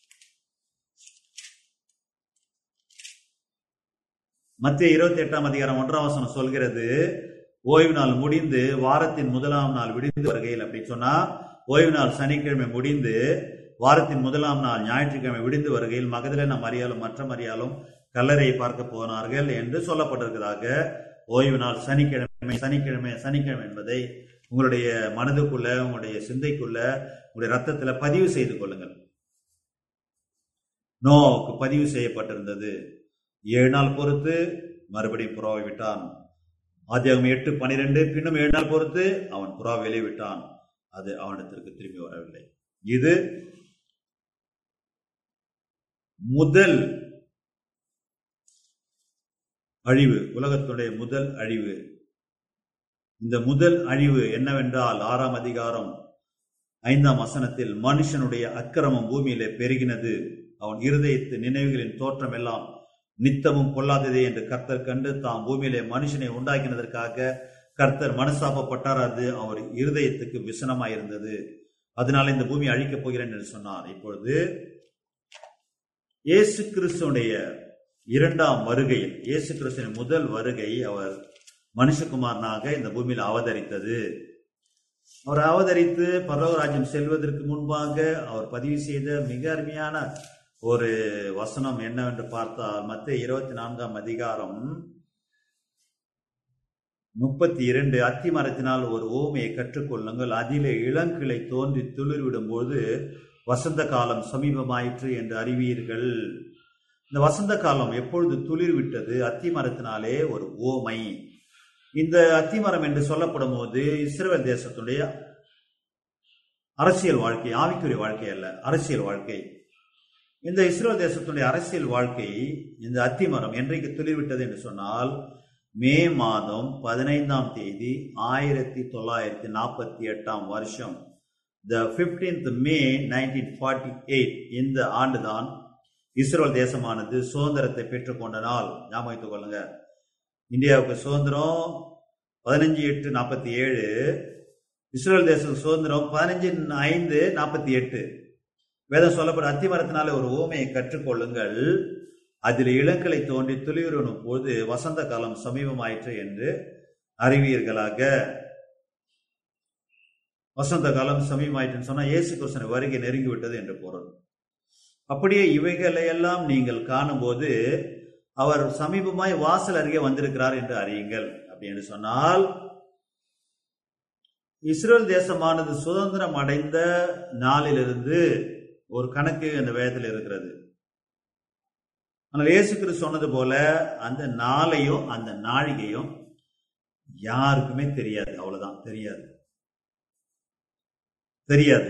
மத்திய இருபத்தி எட்டாம் அதிகாரம் ஒன்றாம் வசனம் சொல்கிறது ஓய்வு நாள் முடிந்து வாரத்தின் முதலாம் நாள் விடிந்து வருகையில் அப்படின்னு சொன்னா ஓய்வு நாள் சனிக்கிழமை முடிந்து வாரத்தின் முதலாம் நாள் ஞாயிற்றுக்கிழமை விடிந்து வருகையில் மகதிலேன மரியாலும் மற்ற மரியாலும் கல்லறையை பார்க்க போனார்கள் என்று சொல்லப்பட்டிருக்கிறதாக ஓய்வு நாள் சனிக்கிழமை சனிக்கிழமை சனிக்கிழமை என்பதை உங்களுடைய மனதுக்குள்ள உங்களுடைய சிந்தைக்குள்ள உங்களுடைய ரத்தத்துல பதிவு செய்து கொள்ளுங்கள் நோவுக்கு பதிவு செய்யப்பட்டிருந்தது ஏழு நாள் பொறுத்து மறுபடியும் புறாவை விட்டான் ஆதியாகம் எட்டு பனிரெண்டு பின்னும் ஏழு நாள் பொறுத்து அவன் புறா வெளியே விட்டான் அது அவனிடத்திற்கு திரும்பி வரவில்லை இது முதல் அழிவு உலகத்துடைய முதல் அழிவு இந்த முதல் அழிவு என்னவென்றால் ஆறாம் அதிகாரம் ஐந்தாம் வசனத்தில் மனுஷனுடைய அக்கிரமம் பூமியிலே பெருகினது அவன் இருதயத்து நினைவுகளின் தோற்றம் எல்லாம் நித்தமும் கொள்ளாததே என்று கர்த்தர் கண்டு தாம் பூமியிலே மனுஷனை உண்டாக்கினதற்காக கர்த்தர் மனசாபப்பட்டார் அது அவர் இருதயத்துக்கு விசனமாயிருந்தது அதனால இந்த பூமி அழிக்கப் போகிறேன் என்று சொன்னார் இப்பொழுது இயேசு கிறிஸ்துடைய இரண்டாம் வருகையில் இயேசு கிறிஸ்துவின் முதல் வருகை அவர் மனுஷகுமாரனாக இந்த பூமியில் அவதரித்தது அவர் அவதரித்து பரலோகராஜ்யம் செல்வதற்கு முன்பாக அவர் பதிவு செய்த மிக அருமையான ஒரு வசனம் என்னவென்று பார்த்தால் மத்திய இருபத்தி நான்காம் அதிகாரம் முப்பத்தி இரண்டு அத்தி மரத்தினால் ஒரு ஓமையை கற்றுக்கொள்ளுங்கள் அதிலே இளங்கிளை தோன்றி துளிர்விடும் போது வசந்த காலம் சமீபமாயிற்று என்று அறிவீர்கள் இந்த வசந்த காலம் எப்பொழுது துளிர் விட்டது அத்தி மரத்தினாலே ஒரு ஓமை இந்த அத்திமரம் என்று சொல்லப்படும் போது இஸ்ரேல் தேசத்துடைய அரசியல் வாழ்க்கை ஆவிக்குரிய வாழ்க்கை அல்ல அரசியல் வாழ்க்கை இந்த இஸ்ரேல் தேசத்துடைய அரசியல் வாழ்க்கை இந்த அத்திமரம் என்றைக்கு துளிர்விட்டது என்று சொன்னால் மே மாதம் பதினைந்தாம் தேதி ஆயிரத்தி தொள்ளாயிரத்தி நாற்பத்தி எட்டாம் வருஷம் the fifteenth May nineteen forty eight இந்த ஆண்டுதான் இஸ்ரேல் தேசமானது சுதந்திரத்தை பெற்றுக்கொண்ட நாள் ஞாபகத்துக் கொள்ளுங்க இந்தியாவுக்கு சுதந்திரம் பதினஞ்சு எட்டு நாற்பத்தி ஏழு இஸ்ரேல் தேசத்துக்கு சுதந்திரம் பதினஞ்சு ஐந்து நாற்பத்தி எட்டு வேதம் சொல்லப்பட அத்திமரத்தினால ஒரு ஓமையை கற்றுக்கொள்ளுங்கள் அதில் இளங்கலை தோன்றி துளிர்வனும் போது வசந்த காலம் சமீபமாயிற்று என்று அறிவீர்களாக வசந்த காலம் சமீபமாயிற்றுன்னு சொன்னா இயேசு கிருஷ்ணன் வருகை நெருங்கிவிட்டது என்று பொருள் அப்படியே இவைகளை எல்லாம் நீங்கள் காணும்போது அவர் சமீபமாய் வாசல் அருகே வந்திருக்கிறார் என்று அறியுங்கள் அப்படின்னு சொன்னால் இஸ்ரேல் தேசமானது சுதந்திரம் அடைந்த நாளிலிருந்து ஒரு கணக்கு அந்த வேதத்தில் இருக்கிறது ஆனால் இயேசு கிறிஸ்து சொன்னது போல அந்த நாளையும் அந்த நாழிகையும் யாருக்குமே தெரியாது அவ்வளவுதான் தெரியாது தெரியாது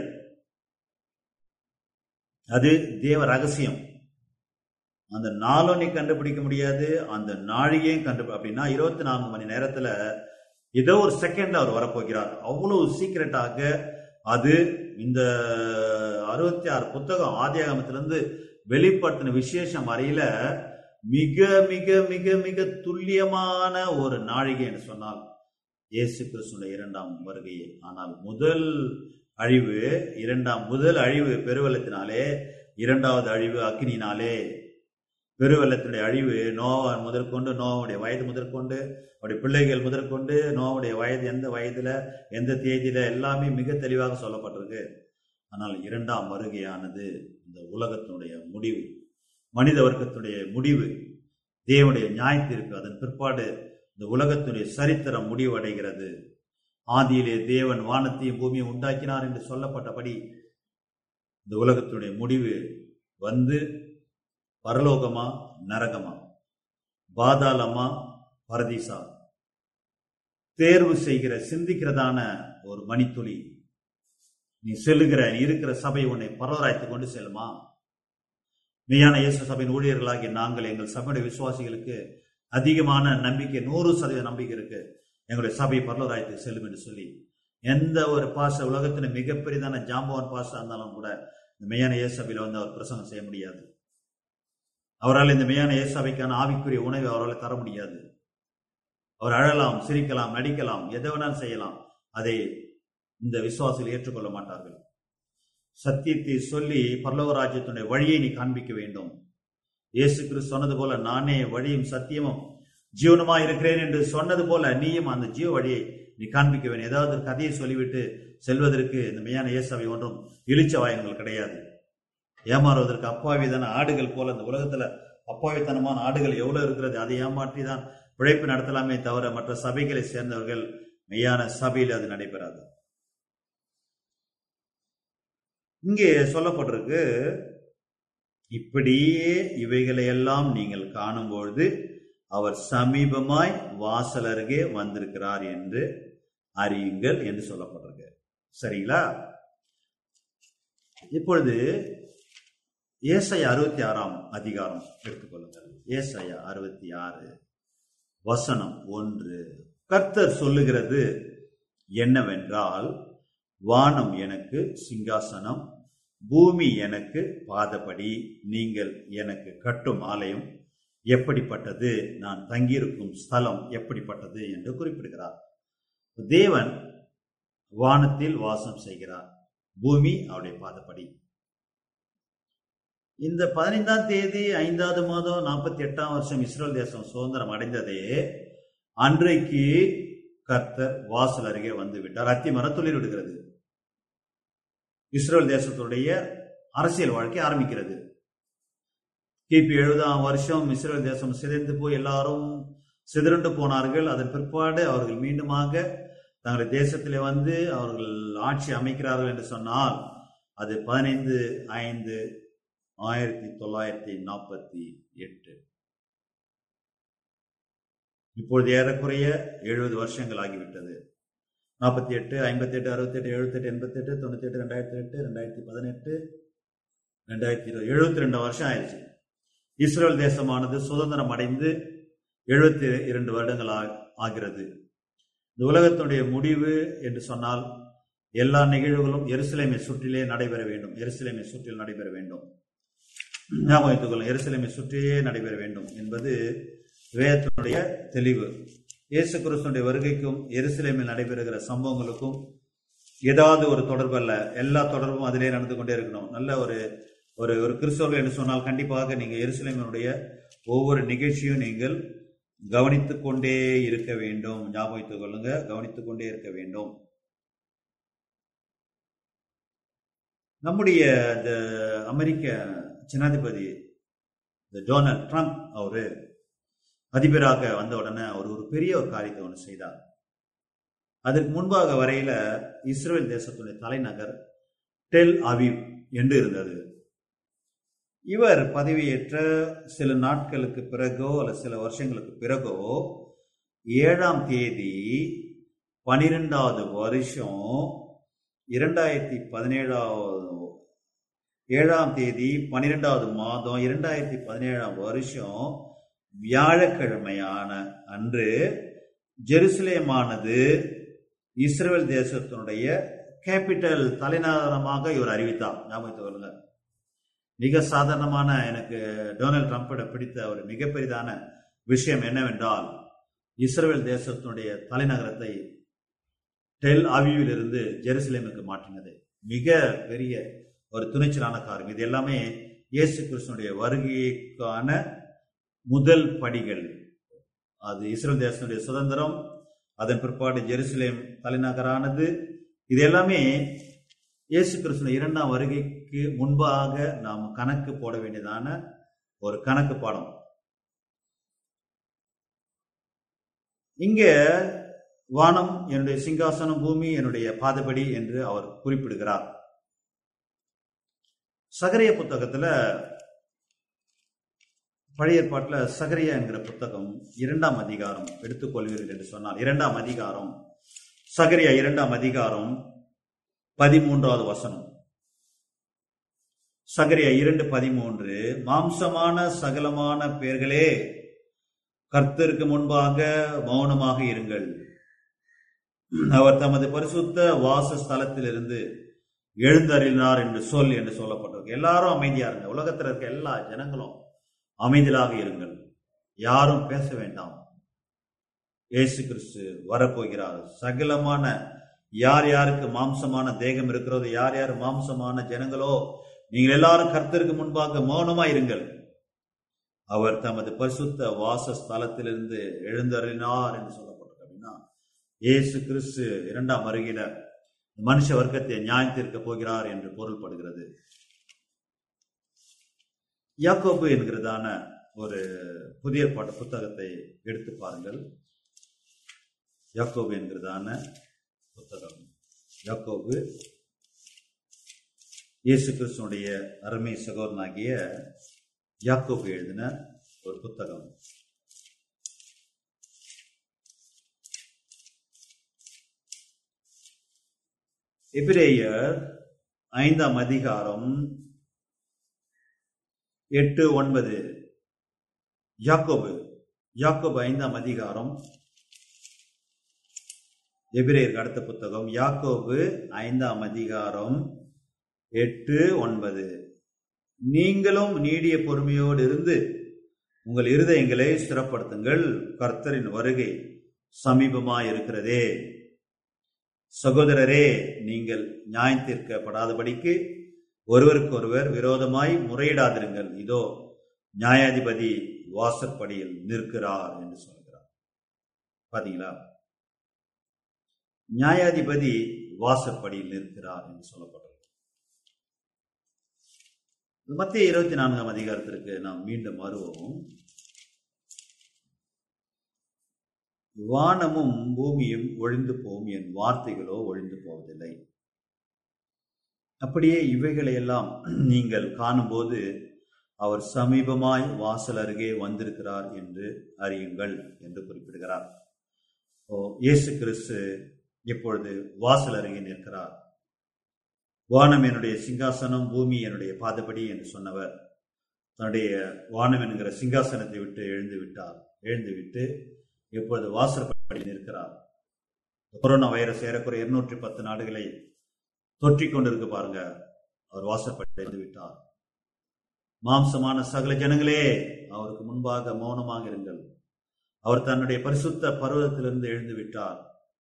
அது தேவ ரகசியம் அந்த நாளும் நீ கண்டுபிடிக்க முடியாது அந்த நாழிகையும் கண்டு அப்படின்னா இருபத்தி நான்கு மணி நேரத்துல ஏதோ ஒரு செகண்ட் அவர் வரப்போகிறார் அவ்வளவு சீக்கிரட்டாக அது இந்த அறுபத்தி ஆறு புத்தகம் ஆதியாகமத்திலிருந்து வெளிப்படுத்தின விசேஷம் வரையில மிக மிக மிக மிக துல்லியமான ஒரு நாழிகை என்று சொன்னால் இயேசு கிறிஸ்துடைய இரண்டாம் வருகையே ஆனால் முதல் அழிவு இரண்டாம் முதல் அழிவு பெருவெள்ளத்தினாலே இரண்டாவது அழிவு அக்னினாலே பெருவெள்ளத்தினுடைய அழிவு நோவா முதற்கொண்டு நோவுடைய வயது முதற்கொண்டு அவருடைய பிள்ளைகள் முதற்கொண்டு நோவுடைய வயது எந்த வயதுல எந்த தேதியில எல்லாமே மிக தெளிவாக சொல்லப்பட்டிருக்கு ஆனால் இரண்டாம் வருகையானது இந்த உலகத்தினுடைய முடிவு மனித வர்க்கத்துடைய முடிவு தேவனுடைய நியாயத்திற்கு அதன் பிற்பாடு இந்த உலகத்துடைய சரித்திரம் முடிவடைகிறது ஆதியிலே தேவன் வானத்தையும் பூமியை உண்டாக்கினார் என்று சொல்லப்பட்டபடி இந்த உலகத்துடைய முடிவு வந்து பரலோகமா நரகமா பாதாளமா பரதீசா தேர்வு செய்கிற சிந்திக்கிறதான ஒரு மணித்துளி நீ செல்லுகிற நீ இருக்கிற சபை உன்னை பரவராய்த்து கொண்டு செல்லுமா மெய்யான இயேசு சபையின் ஊழியர்களாகிய நாங்கள் எங்கள் சபையுடைய விசுவாசிகளுக்கு அதிகமான நம்பிக்கை நூறு சதவீத நம்பிக்கை இருக்கு எங்களுடைய சபை பரலராயத்துக்கு செல்லும் என்று சொல்லி எந்த ஒரு பாச உலகத்தின் மிகப்பெரிதான ஜாம்பவான் பாசா இருந்தாலும் கூட இந்த மெய்யான இயேசு சபையில வந்து அவர் பிரசங்கம் செய்ய முடியாது அவரால் இந்த மெய்யான இயேசாவைக்கான ஆவிக்குரிய உணவை அவரால் தர முடியாது அவர் அழலாம் சிரிக்கலாம் நடிக்கலாம் எதை வேணாலும் செய்யலாம் அதை இந்த விசுவாசிகள் ஏற்றுக்கொள்ள மாட்டார்கள் சத்தியத்தை சொல்லி பரலோக ராஜ்யத்தினுடைய வழியை நீ காண்பிக்க வேண்டும் இயேசு கிறிஸ்து சொன்னது போல நானே வழியும் சத்தியமும் ஜீவனமா இருக்கிறேன் என்று சொன்னது போல நீயும் அந்த ஜீவ வழியை நீ காண்பிக்க வேண்டும் ஏதாவது ஒரு கதையை சொல்லிவிட்டு செல்வதற்கு இந்த மெய்யான இயேசாவை ஒன்றும் இழிச்ச வாயங்கள் கிடையாது ஏமாறுவதற்கு அப்பாவிதான ஆடுகள் போல இந்த உலகத்துல அப்பாவித்தனமான ஆடுகள் எவ்வளவு இருக்கிறது அதை ஏமாற்றி தான் பிழைப்பு நடத்தலாமே தவிர மற்ற சபைகளை சேர்ந்தவர்கள் மெய்யான சபையில் அது நடைபெறாது இங்கே சொல்லப்பட்டிருக்கு இப்படியே இவைகளை எல்லாம் நீங்கள் காணும்பொழுது அவர் சமீபமாய் வாசல் அருகே வந்திருக்கிறார் என்று அறியுங்கள் என்று சொல்லப்பட்டிருக்கு சரிங்களா இப்பொழுது ஏசையா அறுபத்தி ஆறாம் அதிகாரம் எடுத்துக்கொள்ளுங்கள் ஏசையா அறுபத்தி ஆறு வசனம் ஒன்று கர்த்தர் சொல்லுகிறது என்னவென்றால் வானம் எனக்கு சிங்காசனம் பூமி எனக்கு பாதபடி நீங்கள் எனக்கு கட்டும் ஆலயம் எப்படிப்பட்டது நான் தங்கியிருக்கும் ஸ்தலம் எப்படிப்பட்டது என்று குறிப்பிடுகிறார் தேவன் வானத்தில் வாசம் செய்கிறார் பூமி அவருடைய பாதப்படி இந்த பதினைந்தாம் தேதி ஐந்தாவது மாதம் நாற்பத்தி எட்டாம் வருஷம் இஸ்ரேல் தேசம் சுதந்திரம் அடைந்ததே அன்றைக்கு கர்த்தர் வாசல் அருகே வந்து விட்டார் அத்தி மரத்துளிர் விடுகிறது இஸ்ரேல் தேசத்துடைய அரசியல் வாழ்க்கை ஆரம்பிக்கிறது கிபி எழுபதாம் வருஷம் இஸ்ரேல் தேசம் சிதைந்து போய் எல்லாரும் சிதறண்டு போனார்கள் அதன் பிற்பாடு அவர்கள் மீண்டுமாக தங்கள் தேசத்திலே வந்து அவர்கள் ஆட்சி அமைக்கிறார்கள் என்று சொன்னால் அது பதினைந்து ஐந்து ஆயிரத்தி தொள்ளாயிரத்தி நாற்பத்தி எட்டு இப்பொழுது ஏறக்குறைய எழுபது வருஷங்கள் ஆகிவிட்டது நாற்பத்தி எட்டு ஐம்பத்தி எட்டு அறுபத்தி எட்டு எழுபத்தி எட்டு எண்பத்தி எட்டு தொண்ணூத்தி எட்டு ரெண்டாயிரத்தி எட்டு ரெண்டாயிரத்தி பதினெட்டு ரெண்டாயிரத்தி இருபது எழுபத்தி ரெண்டு வருஷம் ஆயிடுச்சு இஸ்ரேல் தேசமானது சுதந்திரம் அடைந்து எழுபத்தி இரண்டு வருடங்கள் ஆகிறது இந்த உலகத்தினுடைய முடிவு என்று சொன்னால் எல்லா நிகழ்வுகளும் எருசலேமை சுற்றிலே நடைபெற வேண்டும் எருசலேமை சுற்றில் நடைபெற வேண்டும் ஞாபகம் வைத்துக் கொள்ளும் எருசலேமை சுற்றியே நடைபெற வேண்டும் என்பது வேதத்தினுடைய தெளிவு இயேசு கிறிஸ்துடைய வருகைக்கும் எருசலேமில் நடைபெறுகிற சம்பவங்களுக்கும் ஏதாவது ஒரு தொடர்பு அல்ல எல்லா தொடர்பும் அதிலே நடந்து கொண்டே இருக்கணும் நல்ல ஒரு ஒரு ஒரு கிறிஸ்தவர்கள் என்று சொன்னால் கண்டிப்பாக நீங்க எருசலேமினுடைய ஒவ்வொரு நிகழ்ச்சியும் நீங்கள் கவனித்துக் கொண்டே இருக்க வேண்டும் ஞாபகம் வைத்துக் கொள்ளுங்க கவனித்துக் கொண்டே இருக்க வேண்டும் நம்முடைய இந்த அமெரிக்க ஜனாதிபதி இந்த டொனால்ட் ட்ரம்ப் அவரு அதிபராக வந்த உடனே அவர் ஒரு பெரிய ஒரு காரியத்தை ஒன்று செய்தார் அதற்கு முன்பாக வரையில இஸ்ரேல் தேசத்துடைய தலைநகர் டெல் அவிவ் என்று இருந்தது இவர் பதவியேற்ற சில நாட்களுக்கு பிறகோ அல்ல சில வருஷங்களுக்கு பிறகோ ஏழாம் தேதி பனிரெண்டாவது வருஷம் இரண்டாயிரத்தி பதினேழாவது ஏழாம் தேதி பனிரெண்டாவது மாதம் இரண்டாயிரத்தி பதினேழாம் வருஷம் வியாழக்கிழமையான அன்று ஜெருசலேமானது இஸ்ரேல் தேசத்தினுடைய கேபிட்டல் தலைநகரமாக இவர் அறிவித்தார் ஞாபகத்தை வருங்க மிக சாதாரணமான எனக்கு டொனால்ட் ட்ரம்ப்பிட பிடித்த ஒரு மிகப்பெரிதான விஷயம் என்னவென்றால் இஸ்ரேல் தேசத்தினுடைய தலைநகரத்தை டெல் அவிவில் இருந்து ஜெருசலேமுக்கு மாற்றினது மிக பெரிய ஒரு துணிச்சலான காரியம் இது எல்லாமே இயேசு கிருஷ்ணனுடைய வருகைக்கான முதல் படிகள் அது இஸ்ரேல் தேசனுடைய சுதந்திரம் அதன் பிற்பாடு ஜெருசலேம் தலைநகரானது இது எல்லாமே இயேசு கிறிஸ்துவ இரண்டாம் வருகைக்கு முன்பாக நாம் கணக்கு போட வேண்டியதான ஒரு கணக்கு பாடம் இங்க வானம் என்னுடைய சிங்காசனம் பூமி என்னுடைய பாதபடி என்று அவர் குறிப்பிடுகிறார் சகரிய புத்தகத்துல பழைய ஏற்பாட்டில் சகரியா என்கிற புத்தகம் இரண்டாம் அதிகாரம் எடுத்துக்கொள்வீர்கள் என்று சொன்னால் இரண்டாம் அதிகாரம் சகரியா இரண்டாம் அதிகாரம் பதிமூன்றாவது வசனம் சகரியா இரண்டு பதிமூன்று மாம்சமான சகலமான பேர்களே கர்த்தருக்கு முன்பாக மௌனமாக இருங்கள் அவர் தமது பரிசுத்த வாசஸ்தலத்திலிருந்து எழுந்தறினார் என்று சொல் என்று சொல்லப்பட்டிருக்கு எல்லாரும் அமைதியா இருங்க உலகத்தில் இருக்க எல்லா ஜனங்களும் அமைதியாக இருங்கள் யாரும் பேச வேண்டாம் இயேசு கிறிஸ்து வரப்போகிறார் சகலமான யார் யாருக்கு மாம்சமான தேகம் இருக்கிறதோ யார் யார் மாம்சமான ஜனங்களோ நீங்கள் எல்லாரும் கர்த்தருக்கு முன்பாக மௌனமா இருங்கள் அவர் தமது பரிசுத்த வாசஸ்தலத்திலிருந்து எழுந்தருளினார் என்று சொல்லப்பட்டிருக்கு அப்படின்னா இயேசு கிறிஸ்து இரண்டாம் வருகையில மனுஷ வர்க்கத்தை நியாயத்திற்க போகிறார் என்று பொருள்படுகிறது யாக்கோபு என்கிறதான ஒரு புதிய பாட்ட புத்தகத்தை எடுத்து பாருங்கள் யாக்கோபு என்கிறதான புத்தகம் யாக்கோபு இயேசு கிறிஸ்துனுடைய அருமை சகோதரனாகிய யாக்கோபு எழுதின ஒரு புத்தகம் எபிரேயர் ஐந்தாம் அதிகாரம் எட்டு ஒன்பது யாக்கோபு யாக்கோபு ஐந்தாம் அதிகாரம் எபிரேயருக்கு அடுத்த புத்தகம் யாக்கோபு ஐந்தாம் அதிகாரம் எட்டு ஒன்பது நீங்களும் நீடிய பொறுமையோடு இருந்து உங்கள் இருதயங்களை ஸ்திரப்படுத்துங்கள் கர்த்தரின் வருகை சமீபமாய் இருக்கிறதே சகோதரரே நீங்கள் நியாயத்தீர்க்கப்படாதபடிக்கு ஒருவருக்கொருவர் விரோதமாய் முறையிடாதிருங்கள் இதோ நியாயாதிபதி வாசற்படியில் நிற்கிறார் என்று சொல்கிறார் பாத்தீங்களா நியாயாதிபதி வாசற்படியில் நிற்கிறார் என்று சொல்லப்படுறது மத்திய இருபத்தி நான்காம் அதிகாரத்திற்கு நாம் மீண்டும் வருவோம் வானமும் பூமியும் ஒழிந்து போகும் என் வார்த்தைகளோ ஒழிந்து போவதில்லை அப்படியே இவைகளை எல்லாம் நீங்கள் காணும்போது அவர் சமீபமாய் வாசல் அருகே வந்திருக்கிறார் என்று அறியுங்கள் என்று குறிப்பிடுகிறார் ஓ இயேசு கிறிஸ்து இப்பொழுது வாசல் அருகே நிற்கிறார் வானம் என்னுடைய சிங்காசனம் பூமி என்னுடைய பாதபடி என்று சொன்னவர் தன்னுடைய வானம் என்கிற சிங்காசனத்தை விட்டு எழுந்து விட்டார் எழுந்து விட்டு இப்பொழுது வாசற்படி நிற்கிறார் கொரோனா வைரஸ் ஏறக்குறைய இருநூற்றி பத்து நாடுகளை தொற்றிக் கொண்டிருக்கு பாருங்க அவர் வாசற்படி எழுந்து விட்டார் மாம்சமான சகல ஜனங்களே அவருக்கு முன்பாக மௌனமாக இருங்கள் அவர் தன்னுடைய பரிசுத்த பருவத்திலிருந்து எழுந்து விட்டார்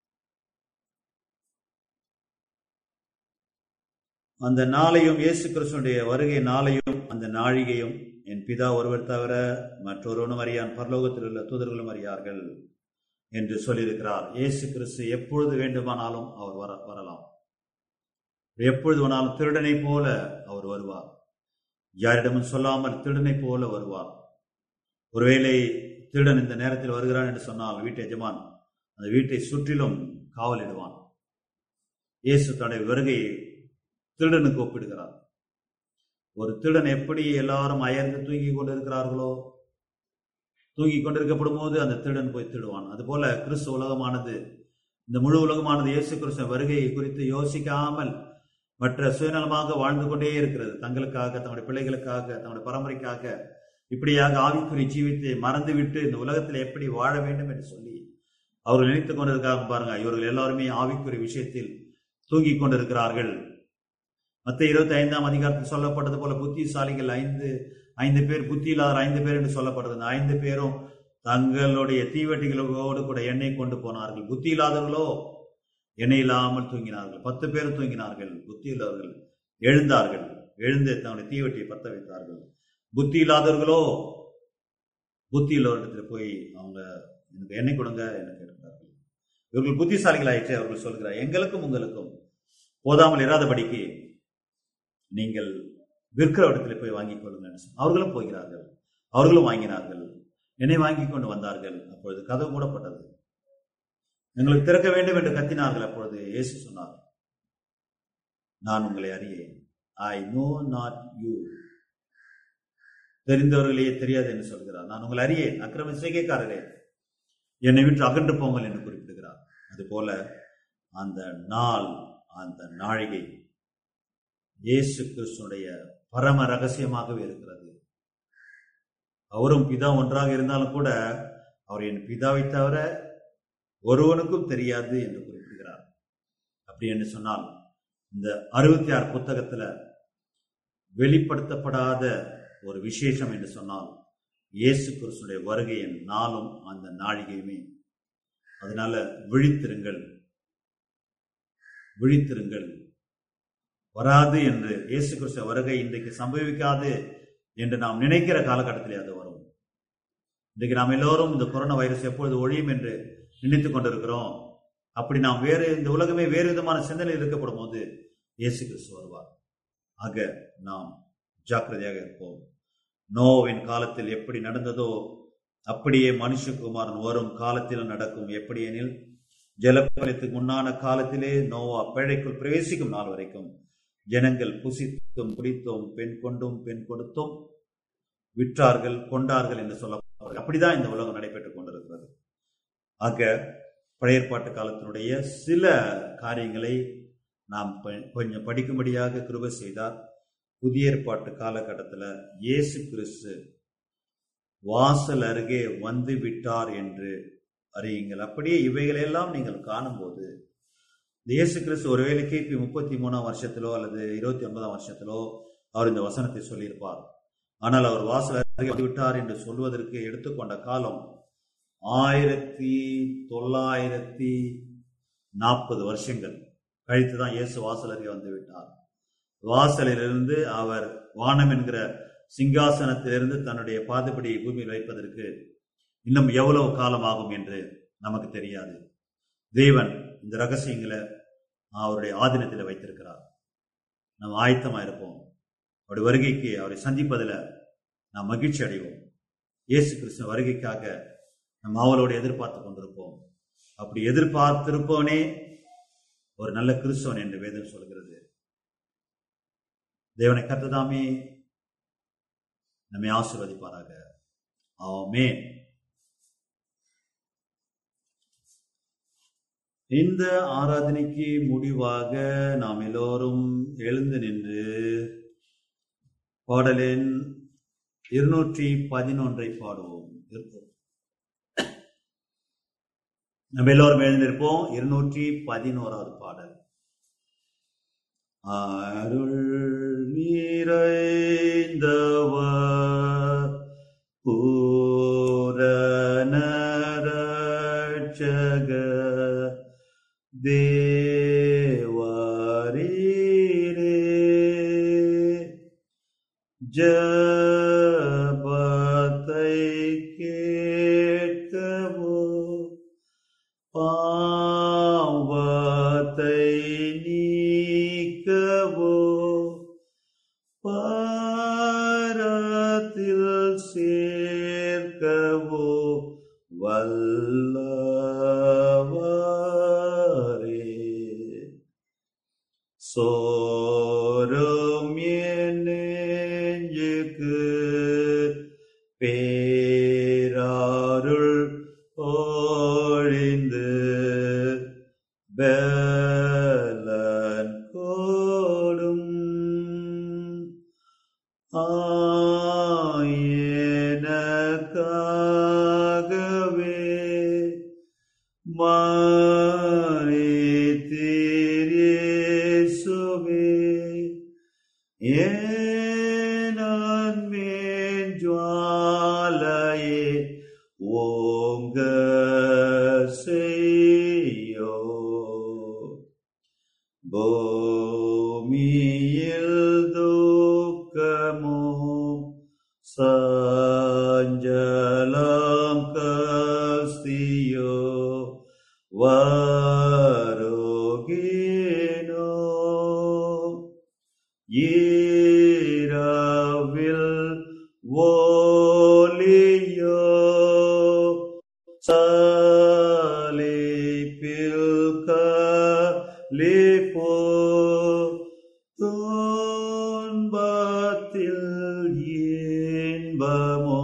அந்த நாளையும் இயேசு கிறிஸ்துடைய வருகை நாளையும் அந்த நாழிகையும் என் பிதா ஒருவர் தவிர மற்றொருவனும் அறியான் பரலோகத்தில் உள்ள தூதர்களும் அறியார்கள் என்று சொல்லியிருக்கிறார் இயேசு கிறிஸ்து எப்பொழுது வேண்டுமானாலும் அவர் வர வரலாம் எப்பொழுது வேணாலும் திருடனை போல அவர் வருவார் யாரிடமும் சொல்லாமல் திருடனை போல வருவார் ஒருவேளை திருடன் இந்த நேரத்தில் வருகிறான் என்று சொன்னால் வீட்டு எஜமான் அந்த வீட்டை சுற்றிலும் காவலிடுவான் இயேசு தன்னுடைய வருகையை திருடனுக்கு ஒப்பிடுகிறார் ஒரு திருடன் எப்படி எல்லாரும் அயர்ந்து தூங்கி கொண்டிருக்கிறார்களோ தூங்கி கொண்டிருக்கப்படும் போது அந்த திருடன் போய் திருடுவான் அதுபோல கிறிஸ்து உலகமானது இந்த முழு உலகமானது இயேசு கிறிஸ்து வருகையை குறித்து யோசிக்காமல் மற்ற சுயநலமாக வாழ்ந்து கொண்டே இருக்கிறது தங்களுக்காக தங்களுடைய பிள்ளைகளுக்காக தங்களுடைய பரம்பரைக்காக இப்படியாக ஆவிக்குரிய ஜீவித்தை மறந்துவிட்டு இந்த உலகத்தில் எப்படி வாழ வேண்டும் என்று சொல்லி அவர்கள் நினைத்துக் கொண்டிருக்காங்க பாருங்க இவர்கள் எல்லாருமே ஆவிக்குரிய விஷயத்தில் தூங்கிக் கொண்டிருக்கிறார்கள் மத்த இருபத்தி ஐந்தாம் அதிகாரத்தில் சொல்லப்பட்டது போல புத்திசாலிகள் ஐந்து ஐந்து பேர் புத்தி இல்லாத ஐந்து பேர் என்று சொல்லப்பட்டது அந்த ஐந்து பேரும் தங்களுடைய தீவெட்டிகளோடு கூட எண்ணெய் கொண்டு போனார்கள் புத்தி இல்லாதவர்களோ எண்ணெய் இல்லாமல் தூங்கினார்கள் பத்து பேர் தூங்கினார்கள் புத்தி இல்லாதவர்கள் எழுந்தார்கள் எழுந்து தன்னுடைய தீவெட்டியை பத்த வைத்தார்கள் புத்தி இல்லாதவர்களோ புத்தி உள்ளவரிடத்தில் போய் அவங்க எனக்கு எண்ணெய் கொடுங்க என்று கேட்கிறார்கள் இவர்கள் புத்திசாலிகள் ஆயிற்று அவர்கள் சொல்கிறார் எங்களுக்கும் உங்களுக்கும் போதாமல் இராதபடிக்கு நீங்கள் விற்கிற இடத்துல போய் வாங்கிக் கொள்ளுங்கள் அவர்களும் போகிறார்கள் அவர்களும் வாங்கினார்கள் என்னை வாங்கி கொண்டு வந்தார்கள் அப்பொழுது கதவு மூடப்பட்டது எங்களுக்கு திறக்க வேண்டும் என்று கத்தினார்கள் அப்பொழுது இயேசு சொன்னார் நான் உங்களை அறியேன் ஐ நோ நாட் யூ தெரிந்தவர்களையே தெரியாது என்று சொல்கிறார் நான் உங்களை அறியேன் அக்கிரம செய்கைக்காரரே என்னை விட்டு அகன்று போங்கள் என்று குறிப்பிடுகிறார் அதுபோல அந்த நாள் அந்த நாழிகை இயேசு கிறிஸ்துடைய பரம ரகசியமாகவே இருக்கிறது அவரும் பிதா ஒன்றாக இருந்தாலும் கூட அவர் என் பிதாவை தவிர ஒருவனுக்கும் தெரியாது என்று குறிப்பிடுகிறார் அப்படி என்று சொன்னால் இந்த அறுபத்தி ஆறு புத்தகத்துல வெளிப்படுத்தப்படாத ஒரு விசேஷம் என்று சொன்னால் இயேசு கிறிஸ்துடைய வருகையின் நாளும் அந்த நாழிகையுமே அதனால விழித்திருங்கள் விழித்திருங்கள் வராது என்று இயேசு கிறிஸ்து வருகை இன்றைக்கு சம்பவிக்காது என்று நாம் நினைக்கிற காலகட்டத்திலே அது வரும் இன்றைக்கு நாம் எல்லோரும் இந்த கொரோனா வைரஸ் எப்பொழுது ஒழியும் என்று நினைத்துக் கொண்டிருக்கிறோம் அப்படி நாம் வேறு இந்த உலகமே வேறு விதமான சிந்தனையில் இருக்கப்படும் போது இயேசு கிறிஸ்து வருவார் ஆக நாம் ஜாக்கிரதையாக இருப்போம் நோவின் காலத்தில் எப்படி நடந்ததோ அப்படியே மனுஷகுமாரன் வரும் காலத்தில் நடக்கும் எப்படி எனில் ஜலப்பலத்துக்கு முன்னான காலத்திலே நோவா பிழைக்குள் பிரவேசிக்கும் நாள் வரைக்கும் ஜனங்கள் புசித்தும் குடித்தும் பெண் கொண்டும் பெண் கொடுத்தும் விற்றார்கள் கொண்டார்கள் என்று சொல்லப்படுகிறது அப்படிதான் இந்த உலகம் நடைபெற்றுக் கொண்டிருக்கிறது ஆக பழைய ஏற்பாட்டு காலத்தினுடைய சில காரியங்களை நாம் ப- கொஞ்சம் படிக்கும்படியாக கிருபை செய்தார் புதிய ஏற்பாட்டு காலகட்டத்தில் இயேசு கிறிஸ்து வாசல் அருகே வந்து விட்டார் என்று அறியுங்கள் அப்படியே இவைகளெல்லாம் நீங்கள் காணும்போது இந்த இயேசு கிறிஸ்து ஒருவேளை கிபி முப்பத்தி மூணாம் வருஷத்திலோ அல்லது இருபத்தி ஒன்பதாம் வருஷத்திலோ அவர் இந்த வசனத்தை சொல்லியிருப்பார் ஆனால் அவர் வாசல் அருகே வந்து விட்டார் என்று சொல்வதற்கு எடுத்துக்கொண்ட காலம் ஆயிரத்தி தொள்ளாயிரத்தி நாற்பது வருஷங்கள் கழித்து தான் இயேசு வாசல் அருகே வந்து விட்டார் வாசலிலிருந்து அவர் வானம் என்கிற சிங்காசனத்திலிருந்து தன்னுடைய பாதப்படியை பூமியில் வைப்பதற்கு இன்னும் எவ்வளவு காலம் ஆகும் என்று நமக்கு தெரியாது தேவன் இந்த ரகசியங்களை அவருடைய ஆதீனத்தில் வைத்திருக்கிறார் நாம் ஆயத்தமா இருப்போம் அவருடைய வருகைக்கு அவரை சந்திப்பதில் நாம் மகிழ்ச்சி அடைவோம் இயேசு கிறிஸ்து வருகைக்காக நாம் அவளோடு எதிர்பார்த்து கொண்டிருப்போம் அப்படி எதிர்பார்த்திருப்பவனே ஒரு நல்ல கிறிஸ்தவன் என்று வேதம் சொல்கிறது தேவனை கர்த்ததாமே நம்மை ஆசீர்வதிப்பாராக ஆமென் இந்த ஆராதனைக்கு முடிவாக நாம் எல்லோரும் எழுந்து நின்று பாடலின் இருநூற்றி பதினொன்றை பாடுவோம் இருப்போம் நம்ம எல்லோரும் எழுந்திருப்போம் இருநூற்றி பதினோராவது பாடல் அருள் நிறைந்தவர் பூரண ரட்சக தேவரீரே ஜபத்தை கேட்கவோ பாவத்தை நீக்கவோ பாரத்தில் சேர்க்கவோ வல்லவரே சோரம் என் நெஞ்சுக்கு பேராருள் ஒழிந்து பலன் கோடும் ஆயனக்காகவே மறித்தீரேசுவே ஏனான் மேன் ஜுவாலையே ஓங்க செய்யோ பூமியில் துக்கமோ சஞ்சலம் கஸ்தியோ வருகினோ ஈரவில் ஓலியோ சலிப்பில் கலிப்போ துன்பத்தில் இன்பமோ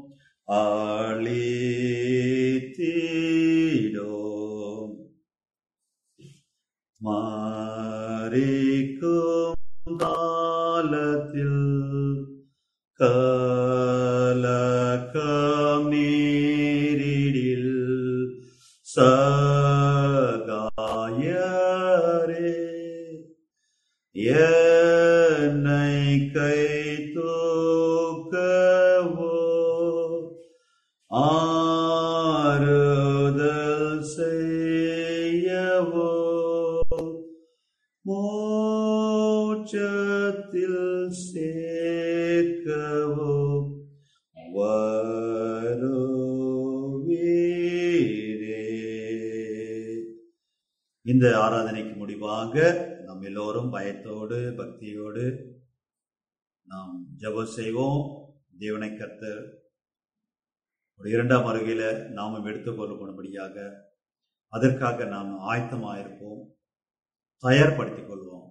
அளித்தீடோம் மாறிக்கும் காலத்தில் கலக்கம் நீரிடில் சகாயரே என்னை கை தூக்கவோ ஆறுதல் செய்யவோ மோட்சத்தில் சேர்க்கவும் வருவீரே இந்த ஆராதனைக்கு முடிவாக நாம் எல்லோரும் பயத்தோடு பக்தியோடு நாம் ஜெபம் செய்வோம் தேவனை கர்த்தர் ஒரு இரண்டாம் அருகையில நாமும் எடுத்துக்கொள்ளப்படும்படியாக அதற்காக நாம் ஆயத்தமாயிருப்போம் தயார்படுத்திக் கொள்வோம்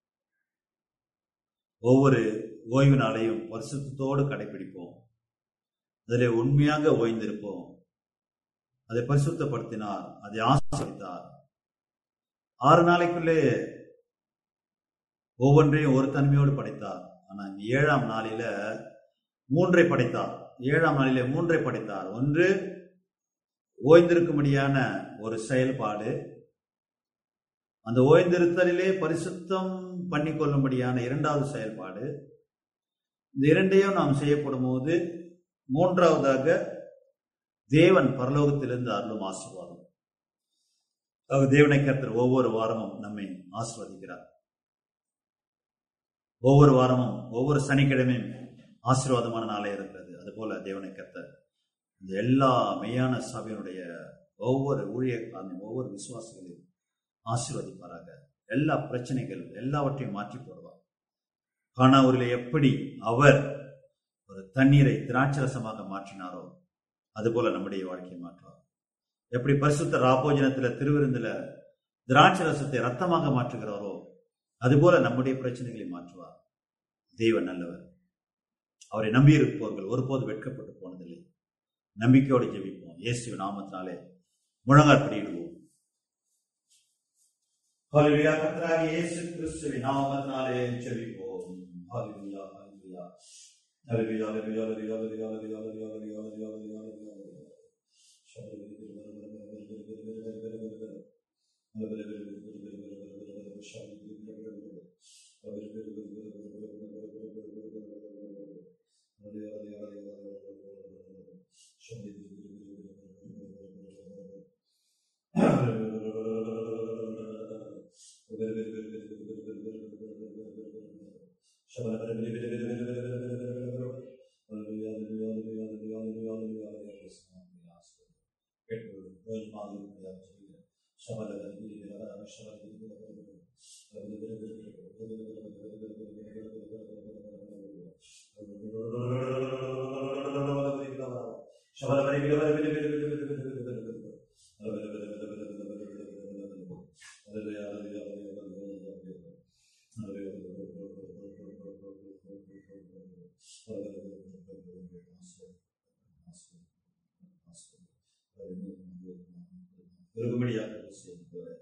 ஒவ்வொரு ஓய்வு நாளையும் பரிசுத்தத்தோடு கடைபிடிப்போம் அதில் உண்மையாக ஓய்ந்திருப்போம் அதை பரிசுத்தப்படுத்தினார் அதை ஆசிரித்தார் ஆறு நாளைக்குள்ளே ஒவ்வொன்றையும் ஒரு தன்மையோடு படைத்தார் ஆனா இந்த ஏழாம் நாளில மூன்றை படைத்தார் ஏழாம் நாளிலே மூன்றை படைத்தார் ஒன்று ஓய்ந்திருக்கும்படியான ஒரு செயல்பாடு அந்த ஓய்ந்திருத்தலிலே பரிசுத்தம் பண்ணிக்கொள்ளும்படியான இரண்டாவது செயல்பாடு இந்த இரண்டையும் நாம் செய்யப்படும் போது மூன்றாவதாக தேவன் பரலோகத்திலிருந்து அருளும் ஆசீர்வாதம் அவர் தேவனை கர்த்தர் ஒவ்வொரு வாரமும் நம்மை ஆசிர்வதிக்கிறார் ஒவ்வொரு வாரமும் ஒவ்வொரு சனிக்கிழமையும் ஆசீர்வாதமான நாளே இருக்கிறது அதுபோல தேவனை கர்த்தர் இந்த எல்லா மெய்யான சபையினுடைய ஒவ்வொரு ஊழியக்காரனையும் ஒவ்வொரு விசுவாசிகளையும் ஆசீர்வதிப்பாராக எல்லா பிரச்சனைகள் எல்லாவற்றையும் மாற்றி போடுவார் காணாவூரில் எப்படி அவர் ஒரு தண்ணீரை திராட்சரசமாக மாற்றினாரோ அதுபோல நம்முடைய வாழ்க்கையை மாற்றுவார் எப்படி பரிசுத்த ராபோஜனத்துல திருவிருந்துல திராட்சரசத்தை ரத்தமாக மாற்றுகிறாரோ அதுபோல நம்முடைய பிரச்சனைகளை மாற்றுவார் தேவன் நல்லவர் அவரை நம்பியிருப்பவர்கள் ஒருபோது வெட்கப்பட்டு போனதில்லை நம்பிக்கையோடு ஜெபிப்போம் இயேசு நாமத்தினாலே முழங்கால் படியிடுவோம் ஹalleluya கர்த்தராகிய இயேசு கிறிஸ்துவின் நாமத்தினாலே ஜெபிப்போம் ஹalleluya ஹalleluya ஹalleluya ஹalleluya ஹalleluya ஹalleluya ஹalleluya ஹalleluya ஹalleluya வெறுமடியாக செய்கிற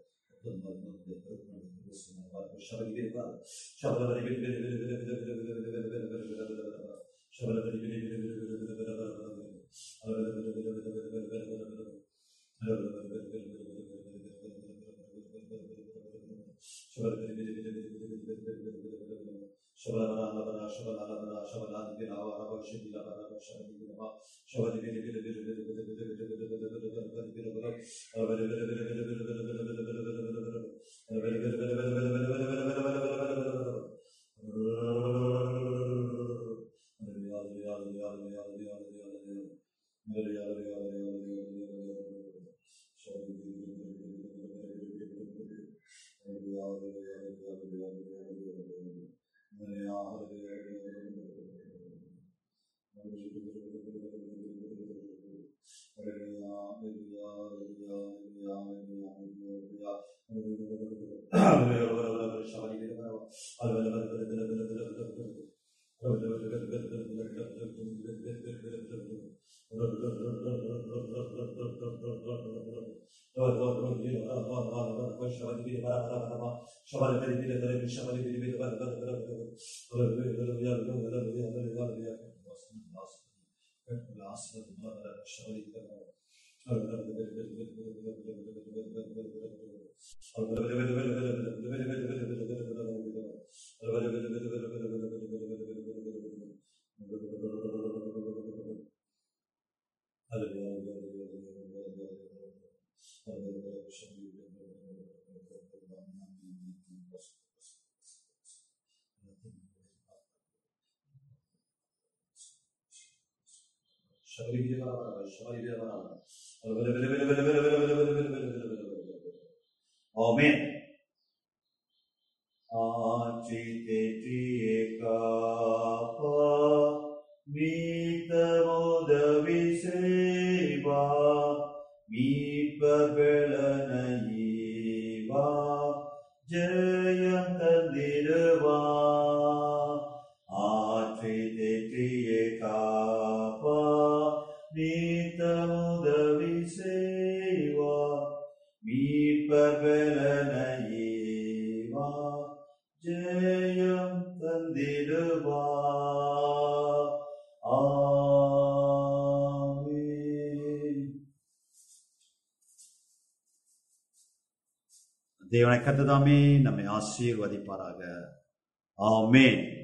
ஆமென் ஆட்சி தேற்றியே காப்பா மீத்தமுதவி செய்வா மீட்பர் பெலனையீவா ஜெயம் தந்திடுவா ஆட்சி தேற்றியே காப்பா நீத்தமுதவி செய்வா மீட்பர் பெலனையீவா ஜெயம் தந்திடுவா ஆமென் தேவனை கத்ததாமே நம்மை ஆசீர்வதிப்பாராக ஆமென்